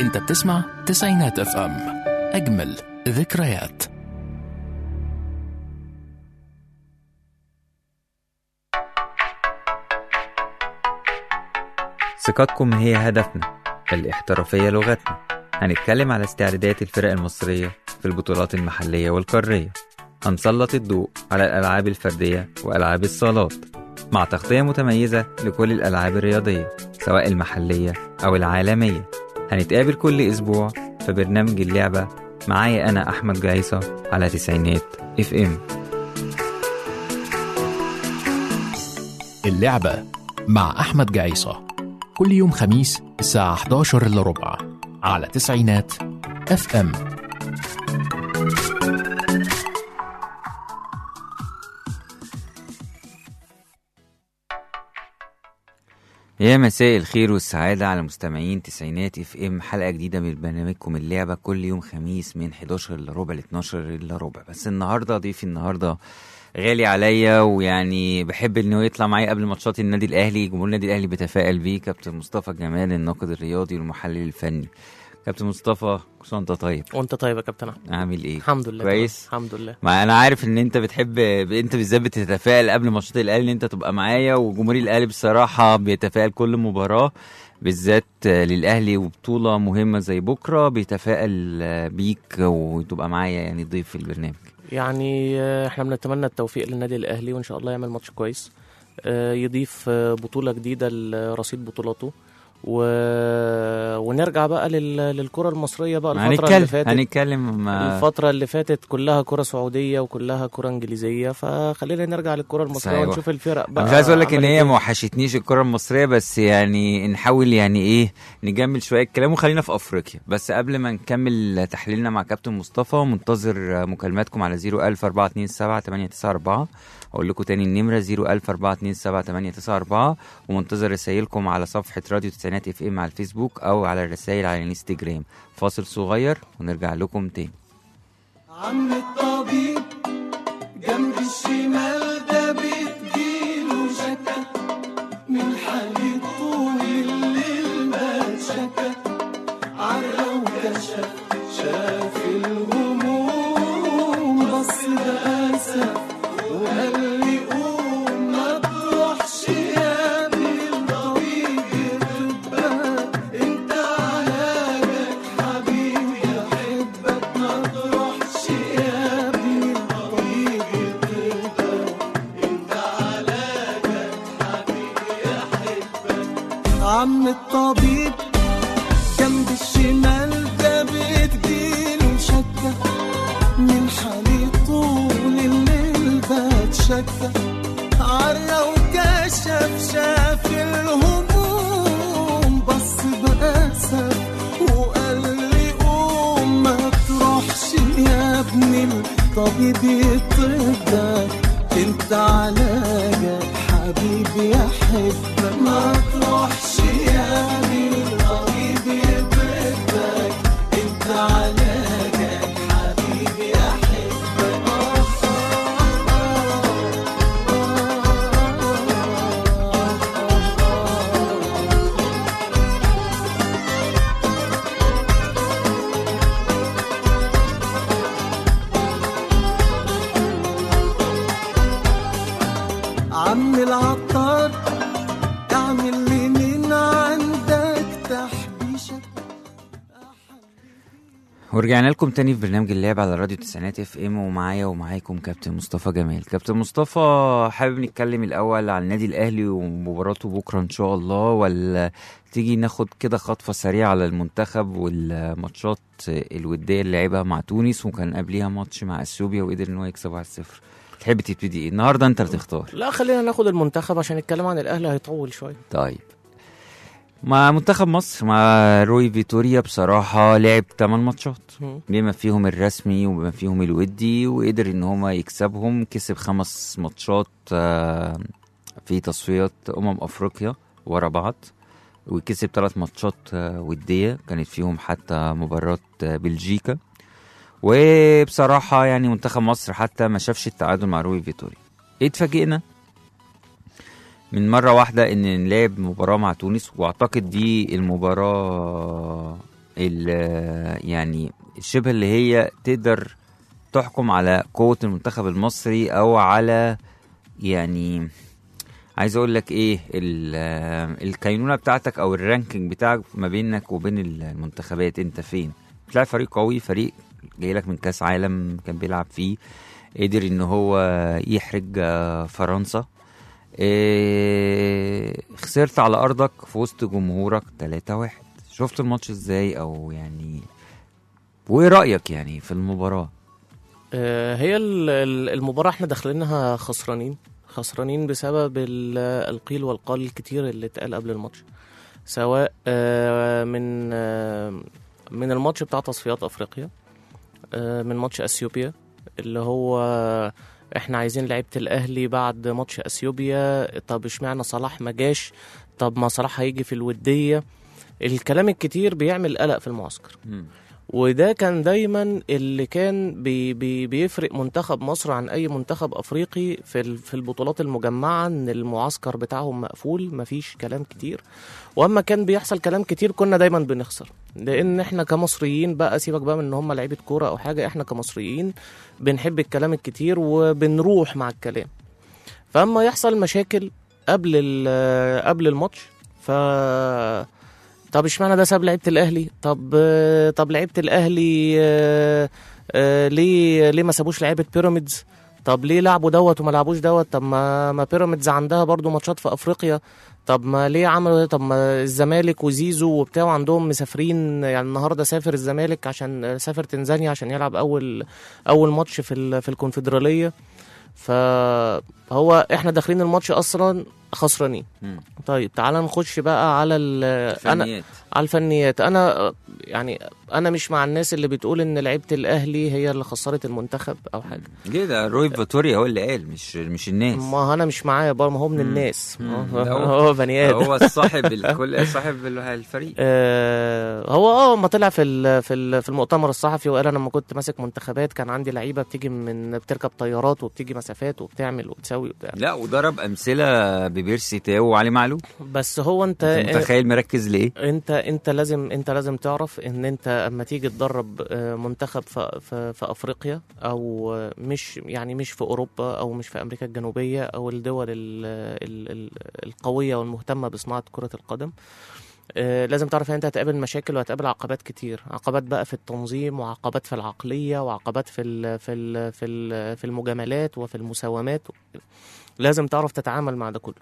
انت بتسمع تسعينات اف ام اجمل ذكريات ثقتكم هي هدفنا الاحترافية لغتنا هنتكلم على استعدادات الفرق المصرية في البطولات المحلية والقارية هنسلط الضوء على الألعاب الفردية وألعاب الصالات مع تغطية متميزة لكل الألعاب الرياضية سواء المحلية أو العالمية هنتقابل كل أسبوع في برنامج اللعبة معايا أنا أحمد جعيصة على تسعينات اف ام اللعبة مع أحمد جعيصة كل يوم خميس الساعة 11 إلا ربع على تسعينات اف ام يا مساء الخير والسعادة على مستمعين تسعينات اف ام حلقة جديدة من برنامجكم اللعبة كل يوم خميس من 11 الا ربع ل 12 الا ربع بس النهاردة ضيفي النهاردة غالي عليا ويعني بحب انه يطلع معايا قبل ماتشات النادي الاهلي جمهور النادي الاهلي بيتفائل بيه كابتن مصطفى جمال الناقد الرياضي والمحلل الفني كابتن مصطفى كل سنه وانت طيب وانت طيب يا كابتن أحمد. عامل ايه الحمد لله كويس تمام. الحمد لله ما انا عارف ان انت بتحب انت بالذات بتتفائل قبل ماتشات الاهلي ان انت تبقى معايا وجمهور الاهلي بصراحه بيتفائل كل مباراه بالذات للاهلي وبطوله مهمه زي بكره بيتفائل بيك وتبقى معايا يعني ضيف في البرنامج يعني آه، احنا بنتمنى التوفيق للنادي الاهلي وان شاء الله يعمل ماتش كويس آه، يضيف آه، بطولة جديدة لرصيد بطولاته و... ونرجع بقى لل... للكرة المصرية بقى الفترة اللي هنتكلم فاتت هنتكلم آه، الفترة اللي فاتت كلها كرة سعودية وكلها كرة انجليزية فخلينا نرجع للكرة المصرية أيوة. ونشوف الفرق بقى أنا مش عايز اقول لك ان عملت هي إيه. ما وحشتنيش الكره المصريه بس يعني نحاول يعني ايه نجمل شويه الكلام وخلينا في افريقيا بس قبل ما نكمل تحليلنا مع كابتن مصطفى منتظر مكالماتكم على 00427 894 اقول لكم تاني النمره 00427 894 ومنتظر رسايلكم على صفحه راديو تسعينات اف ام على الفيسبوك او على الرسائل على الانستجرام فاصل صغير ونرجع لكم تاني عم الطبيب جنب الشمال ده بتجيله شكا من حالة طول الليل ما شكا عرى وكشف شاف الهموم بص بأسف وقال لي قوم ما تروحش يا ابني الطبيب يطبك انت علاجك حبيبي يحبك ما تروحش يا ابني الطبيب يطبك انت علاجك حبيبي يحبك عم الطبيب جنب الشمال ده بتجيله شكة من حالي طول الليل بتشكى عرى وكشف شاف الهموم بص بأسف وقال لي قوم ما تروحش يا ابني الطبيب يطبك انت علاجك حبيبي يحبك ما تروحش يا ابني الطبيب يطبك انت علاجك حبيبي يحبك عم العطار اعمل لي من عندك تحبيشة ورجعنا لكم تاني في برنامج اللعب على راديو تسعينات اف ام ومعايا ومعاكم كابتن مصطفى جمال كابتن مصطفى حابب نتكلم الاول عن النادي الاهلي ومباراته بكره ان شاء الله ولا تيجي ناخد كده خطفه سريعه على المنتخب والماتشات الوديه اللي لعبها مع تونس وكان قبليها ماتش مع اثيوبيا وقدر ان هو يكسب 1-0 تحب تبتدي ايه النهارده انت اللي تختار لا خلينا ناخد المنتخب عشان الكلام عن الاهلي هيطول شوية طيب مع منتخب مصر مع روي فيتوريا بصراحة لعب 8 ماتشات مم. بما فيهم الرسمي وبما فيهم الودي وقدر ان هما يكسبهم كسب خمس ماتشات آه، في تصفيات امم افريقيا ورا بعض وكسب ثلاث ماتشات آه، ودية كانت فيهم حتى مباراة آه، بلجيكا وبصراحة يعني منتخب مصر حتى ما شافش التعادل مع روي فيتوريا اتفاجئنا من مرة واحدة ان نلعب مباراة مع تونس واعتقد دي المباراة ال- يعني الشبه اللي هي تقدر تحكم على قوة المنتخب المصري او على يعني عايز اقول لك ايه ال- الكينونة بتاعتك او الرانكينج بتاعك ما بينك وبين المنتخبات انت فين بتلاقي فريق قوي فريق جاي لك من كاس عالم كان بيلعب فيه قدر ان هو يحرج آه، فرنسا إيه خسرت على ارضك في وسط جمهورك 3-1 شفت الماتش ازاي او يعني وايه رايك يعني في المباراه آه، هي ال- ال- المباراة احنا داخلينها خسرانين خسرانين بسبب ال- القيل والقال الكتير اللي اتقال قبل الماتش سواء آه، من آه، من الماتش بتاع تصفيات افريقيا آه، من ماتش اثيوبيا اللي هو احنا عايزين لعيبه الاهلي بعد ماتش اثيوبيا طب اشمعنى صلاح ما جاش طب ما صلاح هيجي في الوديه الكلام الكتير بيعمل قلق في المعسكر وده كان دايما اللي كان بي بي بيفرق منتخب مصر عن اي منتخب افريقي في ال- في البطولات المجمعه ان المعسكر بتاعهم مقفول مفيش كلام كتير واما كان بيحصل كلام كتير كنا دايما بنخسر لان احنا كمصريين بقى سيبك بقى من ان هم لعيبه كوره او حاجه احنا كمصريين بنحب الكلام الكتير وبنروح مع الكلام فاما يحصل مشاكل قبل ال- قبل الماتش ف طب اشمعنى ده ساب لعيبه الاهلي طب طب لعيبه الاهلي آه، آه، ليه ليه ما سابوش لعيبه بيراميدز طب ليه لعبوا دوت وما لعبوش دوت طب ما ما بيراميدز عندها برضو ماتشات في افريقيا طب ما ليه عملوا طب ما الزمالك وزيزو وبتاع عندهم مسافرين يعني النهارده سافر الزمالك عشان سافر تنزانيا عشان يلعب اول اول ماتش في ال- في الكونفدراليه فهو احنا داخلين الماتش اصلا خسرانين مم. طيب تعال نخش بقى على ال انا فنيات. على الفنيات انا يعني انا مش مع الناس اللي بتقول ان لعيبه الاهلي هي اللي خسرت المنتخب او حاجه ليه ده روي فاتوريا هو اللي قال مش مش الناس ما انا مش معايا برضه ما هو من الناس مم. ما هو- ده هو- هو بني ادم هو صاحب الكل صاحب ال- الفريق آه، هو اه ما طلع في ال- في ال- في المؤتمر الصحفي وقال انا لما كنت ماسك منتخبات كان عندي لعيبه بتيجي من بتركب طيارات وبتيجي مسافات وبتعمل وتسوي وبتاع لا وضرب امثله ببيرسي تاو وعلي معلول بس هو انت انت متخيل مركز ليه انت انت لازم انت لازم تعرف ان انت اما تيجي تدرب آه، منتخب في, في, في افريقيا او آه، مش يعني مش في اوروبا او مش في امريكا الجنوبيه او الدول ال ال ال القويه والمهتمه بصناعه كره القدم آه، لازم تعرف ان انت هتقابل مشاكل وهتقابل عقبات كتير عقبات بقى في التنظيم وعقبات في العقليه وعقبات في ال في ال في ال في المجاملات وفي المساومات لازم تعرف تتعامل مع ده كله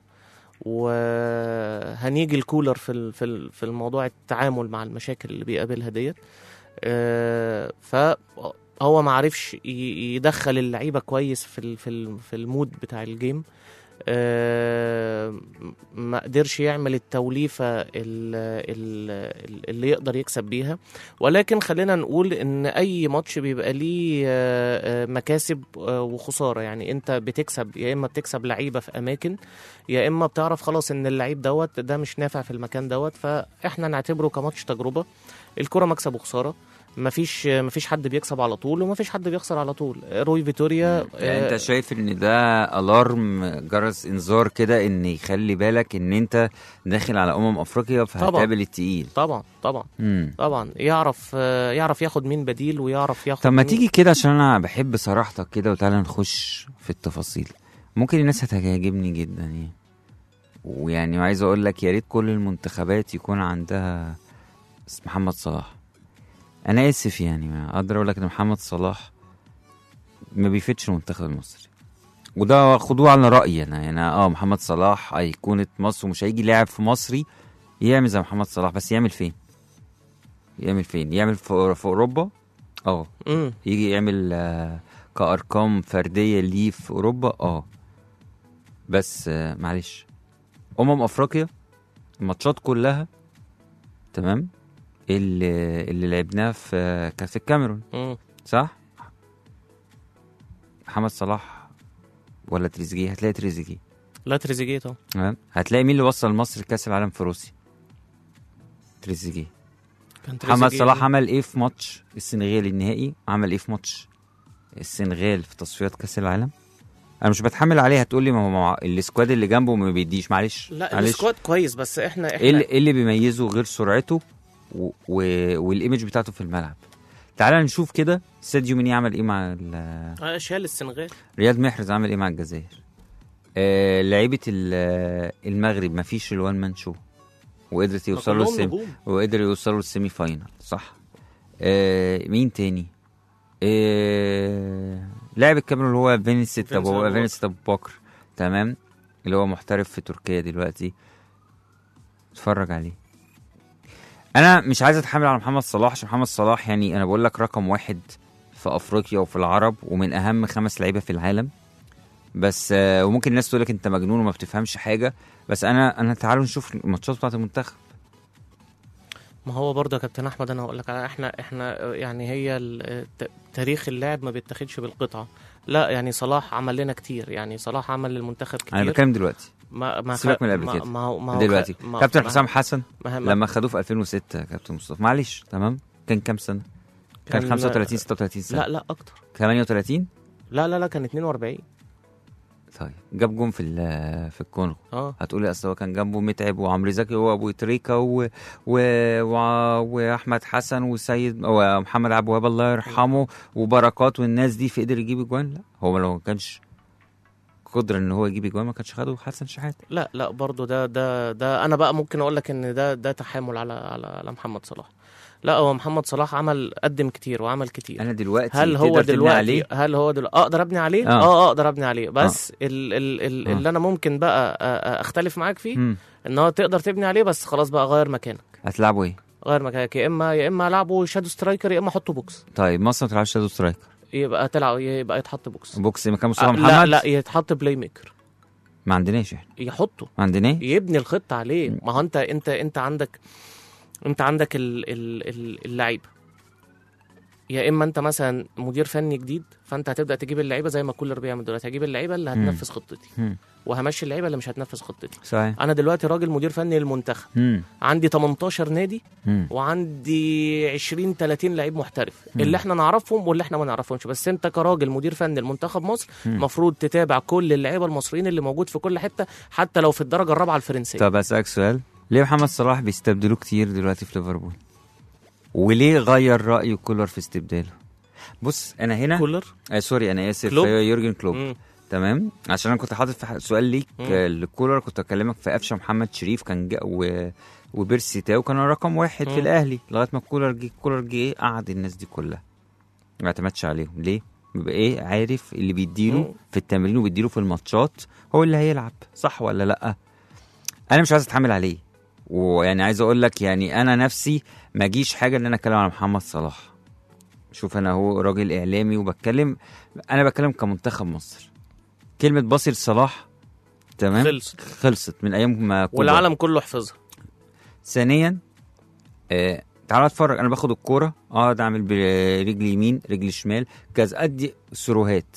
وهنيجي الكولر في ال- في ال- في الموضوع التعامل مع المشاكل اللي بيقابلها ديت آه، فهو ما عرفش ي- يدخل اللعيبه كويس في ال- في ال- في المود بتاع الجيم آه، ما قدرش يعمل التوليفه ال- ال- اللي يقدر يكسب بيها ولكن خلينا نقول ان اي ماتش بيبقى ليه آه، آه، مكاسب آه، وخساره يعني انت بتكسب يا اما بتكسب لعيبه في اماكن يا اما بتعرف خلاص ان اللعيب دوت ده مش نافع في المكان دوت فاحنا نعتبره كماتش تجربه الكره مكسب وخساره مفيش مفيش حد بيكسب على طول ومفيش حد بيخسر على طول روي فيتوريا يعني آه، انت شايف ان ده الارم جرس انذار كده ان يخلي بالك ان انت داخل على امم افريقيا فهتقابل التقيل طبعا طبعا مم. طبعا يعرف آه، يعرف ياخد مين بديل ويعرف ياخد طب ما مين- تيجي كده عشان انا بحب صراحتك كده وتعالى نخش في التفاصيل ممكن الناس هتعجبني جدا يعني ويعني عايز اقول لك يا ريت كل المنتخبات يكون عندها اسم محمد صلاح انا اسف يعني ما اقدر اقول لك ان محمد صلاح ما بيفيدش المنتخب المصري وده خدوه على رايي انا يعني اه محمد صلاح ايقونه مصر ومش هيجي لاعب في مصري يعمل زي محمد صلاح بس يعمل فين يعمل فين يعمل في, في اوروبا اه مم. يجي يعمل آه، كأرقام فردية ليه في أوروبا اه بس آه، معلش أمم أفريقيا الماتشات كلها تمام اللي اللي لعبناها في آه، كانت في الكاميرون مم. صح؟ محمد صلاح ولا تريزيجيه هتلاقي تريزيجيه لا تريزيجيه طبعا تمام هتلاقي مين اللي وصل مصر لكأس العالم في روسيا تريزيجيه كان محمد تريزيجيه. صلاح عمل ايه في ماتش السنغال النهائي عمل ايه في ماتش السنغال في تصفيات كاس العالم انا مش بتحمل عليه هتقول لي ما هو ما هو السكواد اللي جنبه ما بيديش معلش لا معلش السكواد كويس بس احنا احنا ايه اللي, إيه اللي بيميزه غير سرعته و... و... والايمج بتاعته في الملعب تعال نشوف كده ساديو ماني عمل ايه مع ال... آه، شال السنغال رياض محرز عمل ايه مع الجزائر آه لعيبه ال- المغرب ما فيش الوان مان شو وقدرت يوصلوا كلهم السيمي نجوم. وقدروا يوصلوا السيمي فاينل صح آه مين تاني آه لاعب الكاميرون اللي هو فينيسيت فينيسيت ابو أبو فينيسيت ابو بكر تمام اللي هو محترف في تركيا دلوقتي اتفرج عليه انا مش عايز اتحمل على محمد صلاح عشان محمد صلاح يعني انا بقول لك رقم واحد في افريقيا وفي العرب ومن اهم خمس لعيبه في العالم بس آه، وممكن الناس تقول لك انت مجنون وما بتفهمش حاجه بس انا انا تعالوا نشوف الماتشات بتاعت المنتخب ما هو برضه يا كابتن احمد انا هقول لك على احنا احنا يعني هي ال- ت- تاريخ اللاعب ما بيتاخدش بالقطعه لا يعني صلاح عمل لنا كتير يعني صلاح عمل للمنتخب انا كتير بتكلم دلوقتي ما ما سيبك من اللي قبل ما- كده. ما هو ما هو دلوقتي خ- ما كابتن ما- حسام حسن ما ما لما خدوه في 2006 كابتن مصطفى معلش تمام كان كام سنه كان كان- 35 36 سنه لا لا اكتر 38 لا لا لا كان 42 طيب جاب جون في ال- في الكونغو اه هتقولي اصل هو كان جنبه متعب وعمرو زكي وابو تريكا و... و... و... واحمد حسن وسيد ومحمد عبد الوهاب الله يرحمه وبركات والناس دي في قدر يجيب اجوان لا هو لو ما كانش قدر ان هو يجيب اجوان ما كانش خده حسن شحاته لا لا برضه ده ده ده انا بقى ممكن اقول لك ان ده ده تحامل على على على محمد صلاح لا هو محمد صلاح عمل قدم كتير وعمل كتير انا دلوقتي هل هو تقدر تبني دلوقتي عليه هل هو دلوقتي اقدر ابني عليه آه. اه, اقدر ابني عليه بس ال ال ال آه. اللي انا ممكن بقى آه، آه، اختلف معاك فيه مم. ان هو تقدر تبني عليه بس خلاص بقى غير مكانك هتلعبوا ايه غير مكانك يا اما يا اما العبه شادو سترايكر يا اما احطه بوكس طيب مصر ما تلعبش شادو سترايكر يبقى تلعب يبقى يتحط بوكس بوكس مكان مصطفى آه، محمد لا لا يتحط بلاي ميكر ما عندناش احنا يحطه ما عندناش يبني الخطه عليه ما هو انت انت انت عندك انت عندك ال- ال- ال- اللعيبه يا اما انت مثلا مدير فني جديد فانت هتبدا تجيب اللعيبه زي ما كولر بيعمل دلوقتي هجيب اللعيبه اللي مم. هتنفذ خطتي مم. وهمشي اللعيبه اللي مش هتنفذ خطتي صحيح انا دلوقتي راجل مدير فني للمنتخب مم. عندي 18 نادي مم. وعندي 20 30 لعيب محترف مم. اللي احنا نعرفهم واللي احنا ما نعرفهمش بس انت كراجل مدير فني لمنتخب مصر مم. المفروض تتابع كل اللعيبه المصريين اللي موجود في كل حته حتى لو في الدرجه الرابعه الفرنسيه طب اسالك سؤال ليه محمد صلاح بيستبدلوه كتير دلوقتي في ليفربول وليه غير رايه كولر في استبداله بص انا هنا كولر آه سوري انا اسف كلوب؟ آه، يورجن كلوب مم. تمام عشان انا كنت حاطط في ح- سؤال ليك مم. آه، لكولر كنت اكلمك في قفشه محمد شريف كان جا و... وبيرسي تاو كانوا رقم واحد في مم. الاهلي لغايه ما كولر جه كولر جه قعد الناس دي كلها ما اعتمدش عليهم ليه؟ بيبقى ايه عارف اللي بيديله مم. في التمرين وبيديله في الماتشات هو اللي هيلعب صح ولا لا؟ انا مش عايز اتحمل عليه ويعني عايز اقول لك يعني انا نفسي ما جيش حاجه ان انا اتكلم على محمد صلاح شوف انا هو راجل اعلامي وبتكلم انا بتكلم كمنتخب مصر كلمه باصي لصلاح تمام خلص خلصت من ايام ما كوبا. والعالم كله حفظها ثانيا آه تعال اتفرج انا باخد الكوره اقعد اعمل برجل يمين رجل شمال كذا ادي سروهات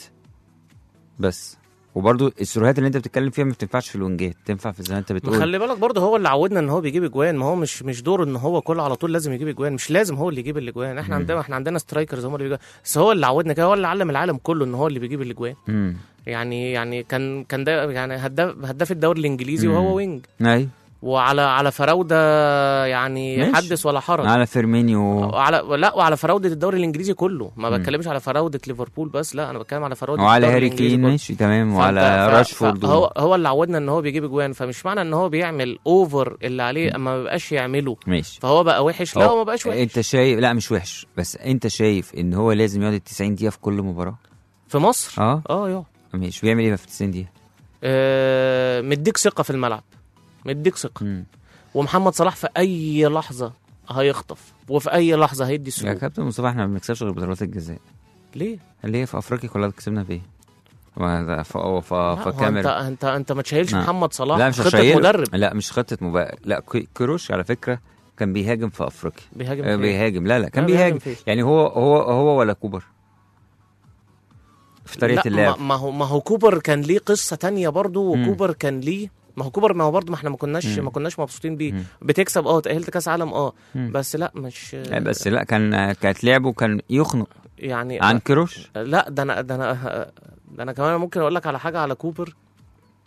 بس وبرضو السروهات اللي انت بتتكلم فيها ما بتنفعش في الونجات تنفع في زي ما انت ما بتقول خلي بالك برضه هو اللي عودنا ان هو بيجيب اجوان ما هو مش مش دوره ان هو كل على طول لازم يجيب اجوان مش لازم هو اللي يجيب الاجوان احنا مم. عندنا احنا عندنا سترايكرز هم اللي بيجيبوا بس هو اللي عودنا كده هو اللي علم العالم كله ان هو اللي بيجيب الاجوان امم يعني يعني كان كان ده يعني هداف هداف الدوري الانجليزي مم. وهو وينج ايوه وعلى على فراوده يعني ماشي. حدث ولا حرج على فيرمينيو وعلى لا وعلى فراوده الدوري الانجليزي كله ما مم. بتكلمش على فراوده ليفربول بس لا انا بتكلم على فراوده وعلى الدوري هاري الإنجليزي كين كله. ماشي تمام فأنت- وعلى ف- راشفورد هو هو اللي عودنا ان هو بيجيب اجوان فمش معنى ان هو بيعمل اوفر اللي عليه اما ما بيبقاش يعمله ماشي فهو بقى وحش لا هو- هو ما بقاش وحش انت شايف لا مش وحش بس انت شايف ان هو لازم يقعد ال 90 دقيقه في كل مباراه في مصر اه اه يقعد مش بيعمل ايه في ال 90 دقيقه آه مديك ثقه في الملعب مديك ثقه مم. ومحمد صلاح في اي لحظه هيخطف وفي اي لحظه هيدي يا سلوك كابتن مصطفى احنا ما بنكسبش غير بضربات الجزاء ليه؟ اللي هي في افريقيا كلها كسبنا بايه؟ وهذا ف ف ف لا، هو انت فكاميرا انت انت ما تشيلش نعم. محمد صلاح لا مش خطه هشيله. مدرب لا مش خطه مبا... لا كي- كروش على فكره كان بيهاجم في افريقيا بيهاجم آه، فين؟ بيهاجم لا لا كان لا، بيهاجم فين؟ يعني هو هو هو ولا كوبر في طريقه لا اللعب ما, ما هو ما هو كوبر كان ليه قصه تانية برضو مم. وكوبر كان ليه ما هو كوبر ما هو برضو ما احنا ما كناش مم. ما كناش مبسوطين بيه مم. بتكسب اه تأهلت كاس عالم اه مم. بس لا مش لا، بس لا كان كانت لعبه كان يخنق يعني عن كروش لا ده انا ده انا ده انا كمان ممكن اقول لك على حاجه على كوبر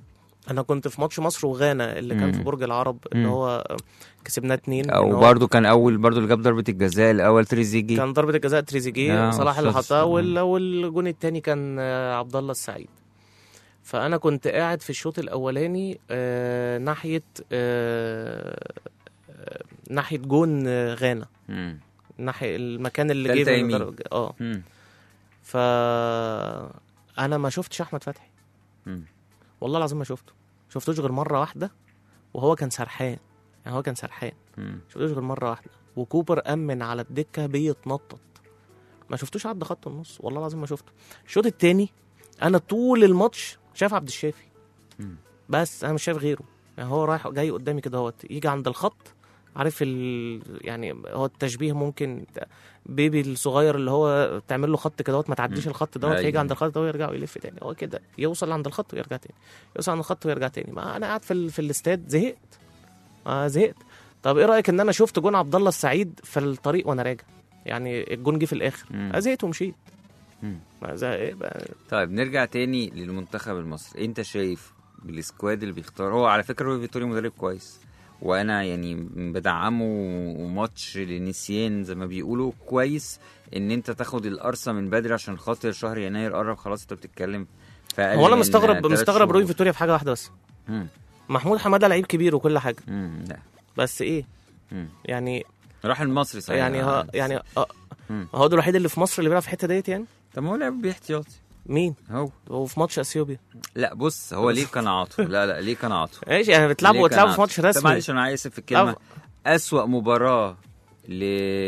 انا كنت في ماتش مصر وغانا اللي كان مم. في برج العرب اللي مم. هو كسبناه اتنين إن او هو برضو كان اول برضو اللي جاب ضربه الجزاء الاول تريزيجي كان ضربه الجزاء تريزيجيه آه، صلاح اللي أستاذ. حطها وال- والجون التاني كان آه، عبد الله السعيد فانا كنت قاعد في الشوط الاولاني آه، ناحيه آه، آه، ناحيه جون آه، غانا مم. ناحيه المكان اللي تالتة جه من يمين. الدرجة- اه مم. ف انا ما شفتش احمد فتحي مم. والله العظيم ما شفته شفتوش غير مره واحده وهو كان سرحان يعني هو كان سرحان مم. شفتوش غير مره واحده وكوبر امن على الدكه بيتنطط ما شفتوش عدى خط النص والله العظيم ما شفته الشوط التاني انا طول الماتش شايف عبد الشافي مم. بس انا مش شايف غيره يعني هو رايح جاي قدامي كده اهوت يجي عند الخط عارف ال... يعني هو التشبيه ممكن بيبي الصغير اللي هو تعمل له خط كده اهوت ما تعديش مم. الخط دوت أيوة. فيجي عند الخط ده ويرجع ويلف تاني هو كده يوصل عند الخط ويرجع تاني يوصل عند الخط ويرجع تاني ما انا قاعد في ال... في الاستاد زهقت آه زهقت طب ايه رايك ان انا شفت جون عبد الله السعيد في الطريق وانا راجع يعني الجون جه في الاخر مم. آه زهقت ومشيت مم. ما زهق ايه بقى طيب نرجع تاني للمنتخب المصري انت شايف بالسكواد اللي بيختار هو على فكره روي فيتوري مدرب كويس وانا يعني بدعمه وماتش لنسيان زي ما بيقولوا كويس ان انت تاخد القرصه من بدري عشان خاطر شهر يناير قرب خلاص انت بتتكلم في أقل هو انا من مستغرب تلات مستغرب روي شهور. فيتوريا في حاجه واحده بس مم. محمود حماده لعيب كبير وكل حاجه مم. لا بس ايه مم. يعني راح المصري صحيح يعني ها يعني آه مم. هو ده الوحيد اللي في مصر اللي بيلعب في الحته ديت يعني طب ما هو لعب باحتياطي مين هو هو في ماتش اثيوبيا لا بص هو ليه قناعاته لا لا ليه قناعته ايش يعني بتلعبوا ليه بتلعبوا في قناعته؟ ماتش طب رسمي معلش انا اسف في الكلمه أف- أسوأ مباراة ل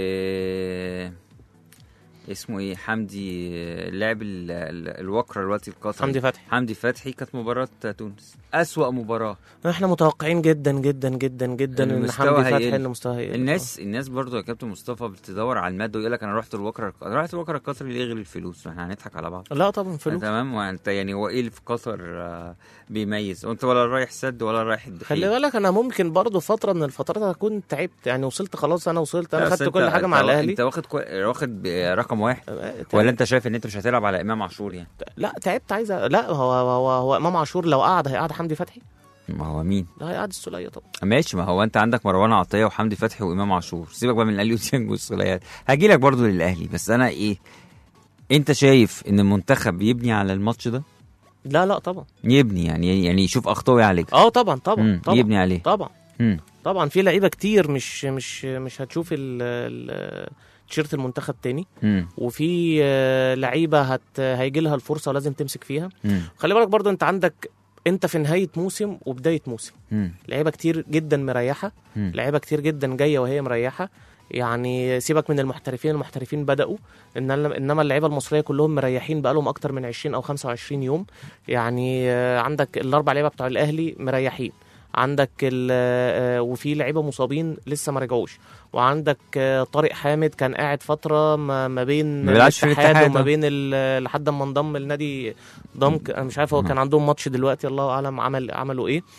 اسمه ايه حمدي اللاعب ال- ال- الوكرة دلوقتي القطري حمدي فتحي حمدي فتحي كانت مباراة تونس أسوأ مباراة احنا متوقعين جدا جدا جدا جدا ان المستوى حمدي فتحي هيقل. ان مستواه هيقل. الناس الناس برضو يا كابتن مصطفى بتدور على المادة ويقول لك انا رحت الوكرة رحت الوكرة القطري ليه غير الفلوس احنا هنضحك على بعض آه. لا طبعا فلوس تمام وانت يعني هو ايه اللي في قطر آه، بيميز وانت ولا رايح سد ولا رايح خلي الدخيل بالك انا ممكن برضو فتره من الفترات اكون تعبت يعني وصلت خلاص انا وصلت انا لا، خدت أصل كل أنت- حاجه مع أنت- الاهلي انت واخد كو... واخد ب- رقم واحد آه، ولا انت شايف ان انت مش هتلعب على امام عاشور يعني لا تعبت عايز أ- لا هو هو هو امام عاشور لو قعد هيقعد حمدي فتحي ما هو مين لا هيقعد السوليه طبعا ماشي ما هو انت عندك مروان عطيه وحمدي فتحي وامام عاشور سيبك بقى من الاهلي وديانج والسوليات هاجي لك برضو للاهلي بس انا ايه انت شايف ان المنتخب يبني على الماتش ده لا لا طبعا يبني يعني يعني يشوف اخطائه يعالجها اه طبعا طبعا مم، طبعا يبني عليه طبعا مم. طبعا في لعيبه كتير مش مش مش هتشوف ال- ال- تيشيرت المنتخب تاني مم. وفي آه، لعيبه هت هيجي لها الفرصه ولازم تمسك فيها مم. خلي بالك برضو انت عندك انت في نهايه موسم وبدايه موسم مم. لعيبه كتير جدا مريحه مم. لعيبه كتير جدا جايه وهي مريحه يعني سيبك من المحترفين المحترفين بدأوا إن انما اللعيبه المصريه كلهم مريحين بقالهم اكتر من 20 او 25 يوم يعني آه، عندك الاربع لعيبه بتوع الاهلي مريحين عندك ال- آه، وفي لعيبه مصابين لسه ما رجعوش وعندك آه، طارق حامد كان قاعد فتره ما ما بين ما بيلعبش في الاتحاد، وما آه. بين ال- لحد ما انضم لنادي ضمك انا مش عارف هو كان عندهم ماتش دلوقتي الله اعلم عمل عملوا ايه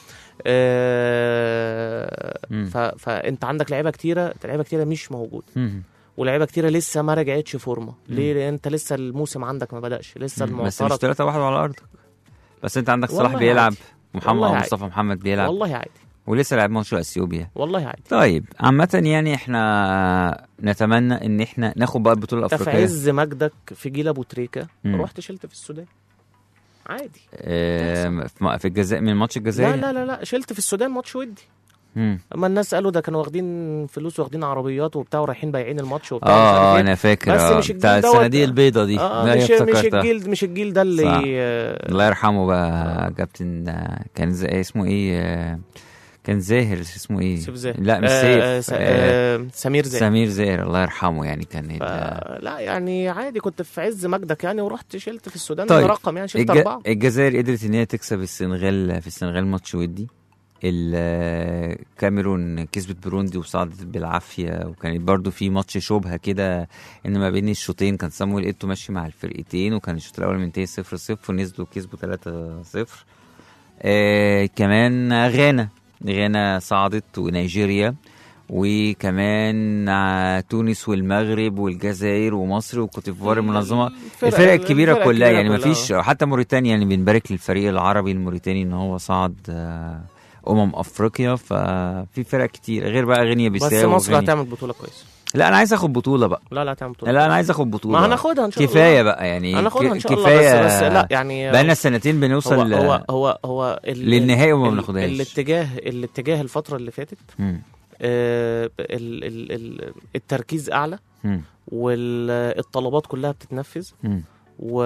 آه، مم. ف... فانت عندك لعيبه كتيره لعيبه كتيره مش موجوده مم. ولاعيبه كتيره لسه ما رجعتش فورمه ليه لان انت لسه الموسم عندك ما بداش لسه بس مش المعترض 3 1 على ارضك بس انت عندك صلاح والله بيلعب عادي. محمد والله عادي. مصطفى محمد بيلعب والله عادي ولسه لعب ماتش اثيوبيا والله عادي طيب عامة يعني احنا نتمنى ان احنا ناخد بقى البطولة انت في الافريقية عز مجدك في جيل ابو تريكه مم. رحت شلت في السودان عادي آم، في م- في الجزائر من ماتش لا الجزائر لا لا لا شلت في السودان ماتش ودي مم. اما الناس قالوا ده كانوا واخدين فلوس واخدين عربيات وبتاع ورايحين بايعين الماتش وبتاع مش اه عارف اه إيه. انا فاكر بس آه، مش بتاع الجيل دوت. الصناديق البيضة دي اه لا، مش مش افتكرتها. الجيل مش الجيل ده اللي صح. آه، الله يرحمه بقى كابتن آه، كان زي اسمه ايه آه، كان زاهر اسمه ايه سيف زاهر لا مش آه، سيف آه، س- آه، آه، سمير زاهر سمير زاهر الله يرحمه يعني كان ال- ف- لا يعني عادي كنت في عز مجدك يعني ورحت شلت في السودان طيب. رقم يعني شلت الج... اربعه الجزائر قدرت ان هي تكسب السنغال في السنغال ماتش ودي الكاميرون كسبت بروندي وصعدت بالعافيه وكانت برضو في ماتش شبهه كده ان ما بين الشوطين كان صامويل ايتو ماشي مع الفرقتين وكان الشوط الاول منتهي 0 0 ونزلوا كسبوا 3 0 آه كمان غانا غانا صعدت ونيجيريا وكمان آه، تونس والمغرب والجزائر ومصر وكوت ديفوار المنظمه الفرق- الفرق الكبيره الفرق كلها يعني الكبيرة ما فيش حتى موريتانيا يعني بنبارك للفريق العربي الموريتاني ان هو صعد آه، امم افريقيا ففي فرق كتير غير بقى غينيا بس بيساو مصر وغينيا. هتعمل بطوله كويسه لا انا عايز اخد بطوله بقى لا لا هتعمل بطوله لا انا عايز اخد بطوله ما هناخدها ان شاء الله كفايه بقى يعني هناخدها ان ك- شاء الله كفايه بس, بس لا يعني بقالنا سنتين هو بنوصل هو هو هو ال- للنهائي وما ال- بناخدهاش. الاتجاه الاتجاه الفتره اللي فاتت مم. آه، ال ال ال التركيز اعلى مم. والطلبات كلها بتتنفذ مم. و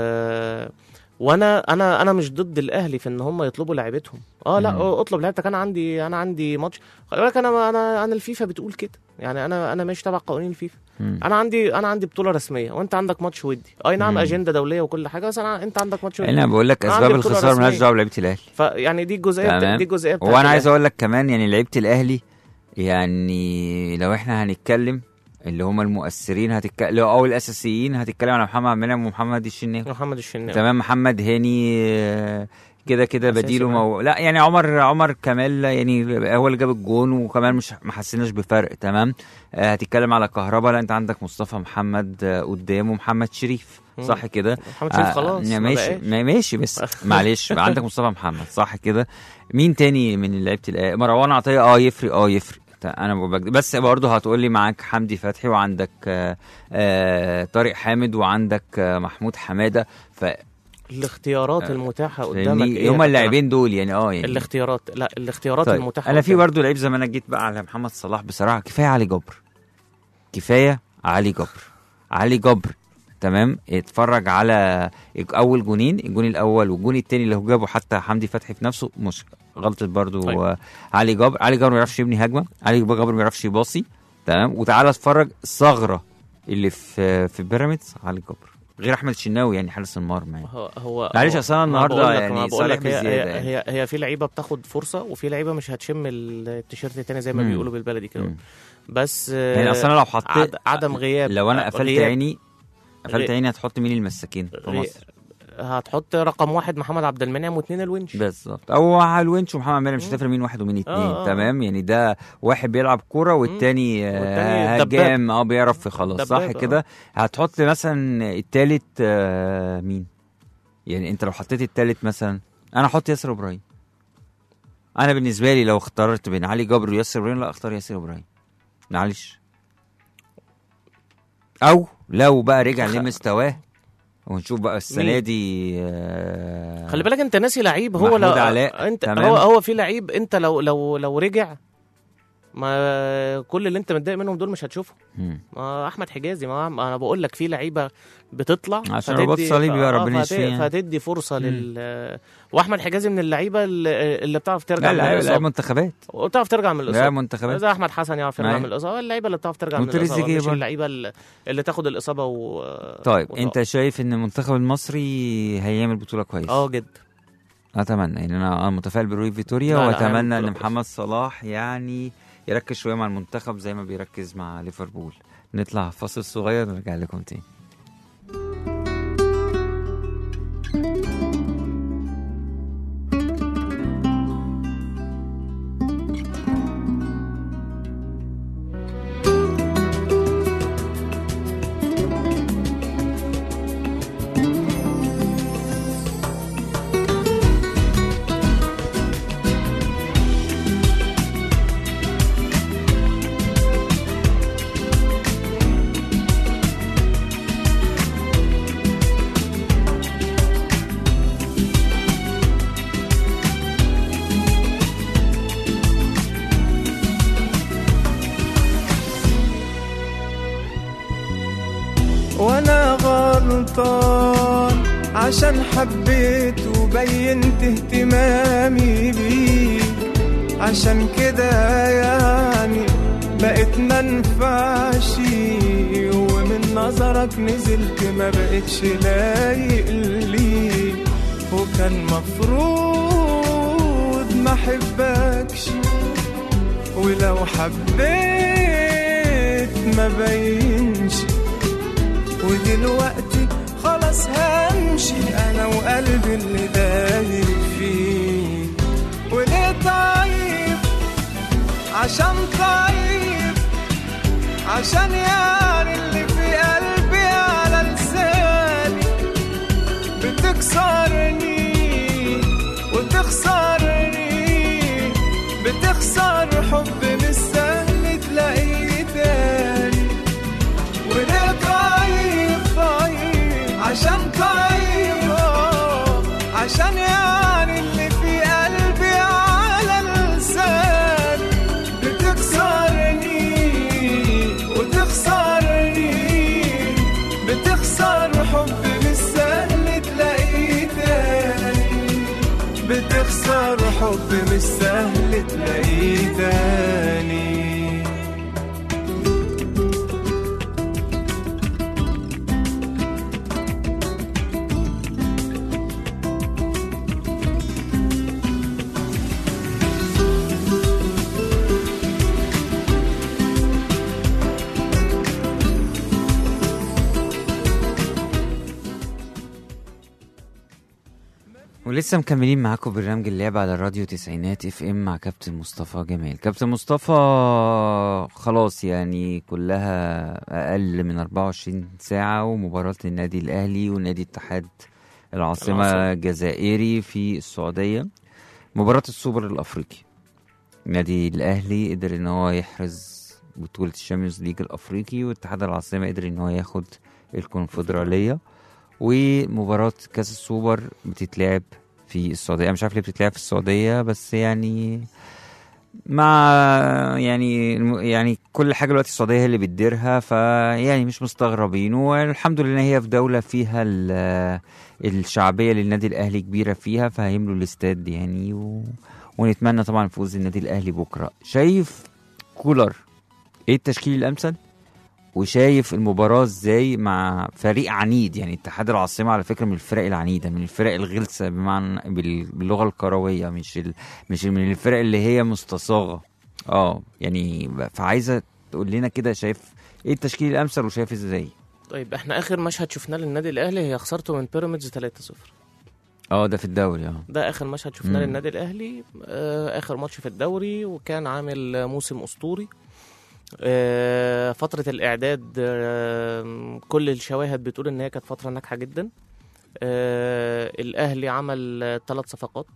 وانا انا انا مش ضد الاهلي في ان هم يطلبوا لعيبتهم اه لا مم. اطلب لعيبتك انا عندي انا عندي ماتش خلي بالك انا انا انا الفيفا بتقول كده يعني انا انا ماشي تبع قوانين الفيفا مم. انا عندي انا عندي بطوله رسميه وانت عندك ماتش ودي اي نعم مم. اجنده دوليه وكل حاجه بس أنا انت عندك ماتش ودي انا بقول لك أنا اسباب عندي بطولة الخساره مالهاش رسمية. دعوه بلعيبه الاهلي فيعني دي الجزئيه بتا... تمام. دي الجزئيه بتاعت وانا عايز الأهلي. اقول لك كمان يعني لعيبه الاهلي يعني لو احنا هنتكلم اللي هم المؤثرين هتتكلم او الاساسيين هتتكلم على محمد عبد المنعم ومحمد الشناوي محمد الشناوي تمام محمد هاني آه، كده كده أساسي بديله معاه. مو... لا يعني عمر عمر كمال يعني هو اللي جاب الجون وكمان مش ما حسيناش بفرق تمام آه، هتتكلم على كهربا لا انت عندك مصطفى محمد آه، قدام ومحمد شريف مم. صح كده محمد شريف آه، خلاص يا ما ماشي بقاش. ما- ماشي بس معلش عندك مصطفى محمد صح كده مين تاني من لعيبه الأهلي؟ مروان عطيه اه يفرق اه يفرق انا بقول- بس برضه هتقول لي معاك حمدي فتحي وعندك آه آه طارق حامد وعندك آه محمود حماده ف الاختيارات المتاحه قدامك فاهمني؟ ايه هما يا اللاعبين دول يعني اه يعني الاختيارات لا الاختيارات طيب المتاحه انا في قدامك. برضه لعيب زي ما انا جيت بقى على محمد صلاح بصراحه كفايه علي جبر كفايه علي جبر علي جبر تمام اتفرج على اول جونين الجون الاول والجون الثاني اللي هو جابه حتى حمدي فتحي في نفسه مش غلطه برضو طيب. طيب. علي جبر علي جبر ما بيعرفش يبني هجمه علي جبر ما بيعرفش يباصي تمام وتعالى اتفرج الثغره اللي في في بيراميدز علي جبر غير احمد الشناوي يعني حارس المرمى يعني. هو هو معلش هو- أصل أنا ما النهاردة بقول لك- يعني ما بقول صالح لك هي, بزيادة هي, يعني. هي هي في لعيبه بتاخد فرصه وفي لعيبه مش هتشم التيشيرت التاني زي ما مم. بيقولوا بالبلدي كده مم. بس يعني اصل انا لو حطيت عد- عدم غياب لو انا قفلت غياب- عيني قفلت غي- عيني هتحط مين المساكين في غي- مصر هتحط رقم واحد محمد عبد المنعم واثنين الونش بالظبط او على الونش ومحمد مالك مش هتفرق مين واحد ومين اتنين آه، آه. تمام يعني ده واحد بيلعب كوره والتاني آه، والتاني هجام اه بيعرف في خلاص صح دبابة، كده هتحط مثلا التالت آه، مين يعني انت لو حطيت التالت مثلا انا احط ياسر ابراهيم انا بالنسبه لي لو اخترت بين علي جبر وياسر ابراهيم لا اختار ياسر ابراهيم معلش او لو بقى رجع خ- لمستواه ونشوف بقى السنه مين؟ دي آه، خلي بالك انت ناسي لعيب هو محمود لو علاء، انت تمام. هو هو في لعيب انت لو لو لو رجع ما كل اللي انت متضايق منهم دول مش هتشوفهم مم. ما احمد حجازي ما ما انا بقول لك في لعيبه بتطلع عشان فتدي- رباط صليبي بقى آه، ربنا فهت- يشفيه يعني. فهتدي فرصه لل واحمد حجازي من اللعيبه اللي, اللي بتعرف ترجع لا من لا لا الاصابه منتخبات وبتعرف ترجع من لا الاصابه منتخبات زي احمد حسن يعرف يرجع أيوة. من الاصابه اللعيبه اللي بتعرف ترجع من وتريزيجيه الاصابه مش برضه. اللعيبه اللي, اللي تاخد الاصابه و طيب وتقع. انت شايف ان المنتخب المصري هيعمل بطوله كويس اه جدا اتمنى يعني انا انا متفائل بروي فيتوريا لا، لا، واتمنى هيعمل ان بطولة محمد صلاح يعني يركز شويه مع المنتخب زي ما بيركز مع ليفربول نطلع فاصل صغير ونرجع لكم تاني وانا غلطان عشان حبيت وبينت اهتمامي بيك عشان كده يعني بقيت منفعش ومن نظرك نزلت ما بقتش لايق ليك وكان مفروض ما احبكش ولو حبيت ما بينش ودلوقتي خلاص همشي انا وقلبي اللي دايب فيه وليه طيب عشان طيب عشان يعني اللي في قلبي على لساني بتكسرني وتخسرني بتخسر حب مش سهل تلاقيه تاني وليه طيب طيب عشان طيب آه، عشان يعني اللي في قلبي على لساني بتكسرني وتخسرني بتخسر حب مش سهل تلاقيه تاني بتخسر حب مش سهل تلاقيه تاني ولسه مكملين معاكم برنامج اللعب على الراديو تسعينات اف ام مع كابتن مصطفى جمال كابتن مصطفى خلاص يعني كلها اقل من 24 ساعة ومباراة النادي الاهلي ونادي اتحاد العاصمة العاصمة. الجزائري في السعودية مباراة السوبر الافريقي النادي الاهلي قدر ان هو يحرز بطولة الشامبيونز ليج الافريقي واتحاد العاصمة قدر ان هو ياخد الكونفدرالية ومباراة كأس السوبر بتتلعب في السعودية أنا مش عارف ليه بتتلعب في السعودية بس يعني مع يعني يعني كل حاجة دلوقتي السعودية هي اللي بتديرها فيعني مش مستغربين والحمد لله هي في دولة فيها ال- الشعبية للنادي الأهلي كبيرة فيها فهيملوا الاستاد يعني و... ونتمنى طبعا فوز النادي الأهلي بكرة شايف كولر ايه التشكيل الأمثل؟ وشايف المباراة ازاي مع فريق عنيد يعني اتحاد العاصمة على فكرة من الفرق العنيدة من الفرق الغلسة بمعنى بال- باللغة الكروية مش ال... مش من الفرق اللي هي مستصاغة اه يعني ب- فعايزة تقول لنا كده شايف ايه التشكيل الامثل وشايف ازاي طيب احنا اخر مشهد شفناه للنادي الاهلي هي خسارته من بيراميدز 3-0 اه ده في الدوري اه ده اخر مشهد شفناه مم. للنادي الاهلي آه، اخر ماتش في الدوري وكان عامل موسم اسطوري آه، فترة الإعداد آه، كل الشواهد بتقول إن هي كانت فترة ناجحة جدا آه، الأهلي عمل ثلاث صفقات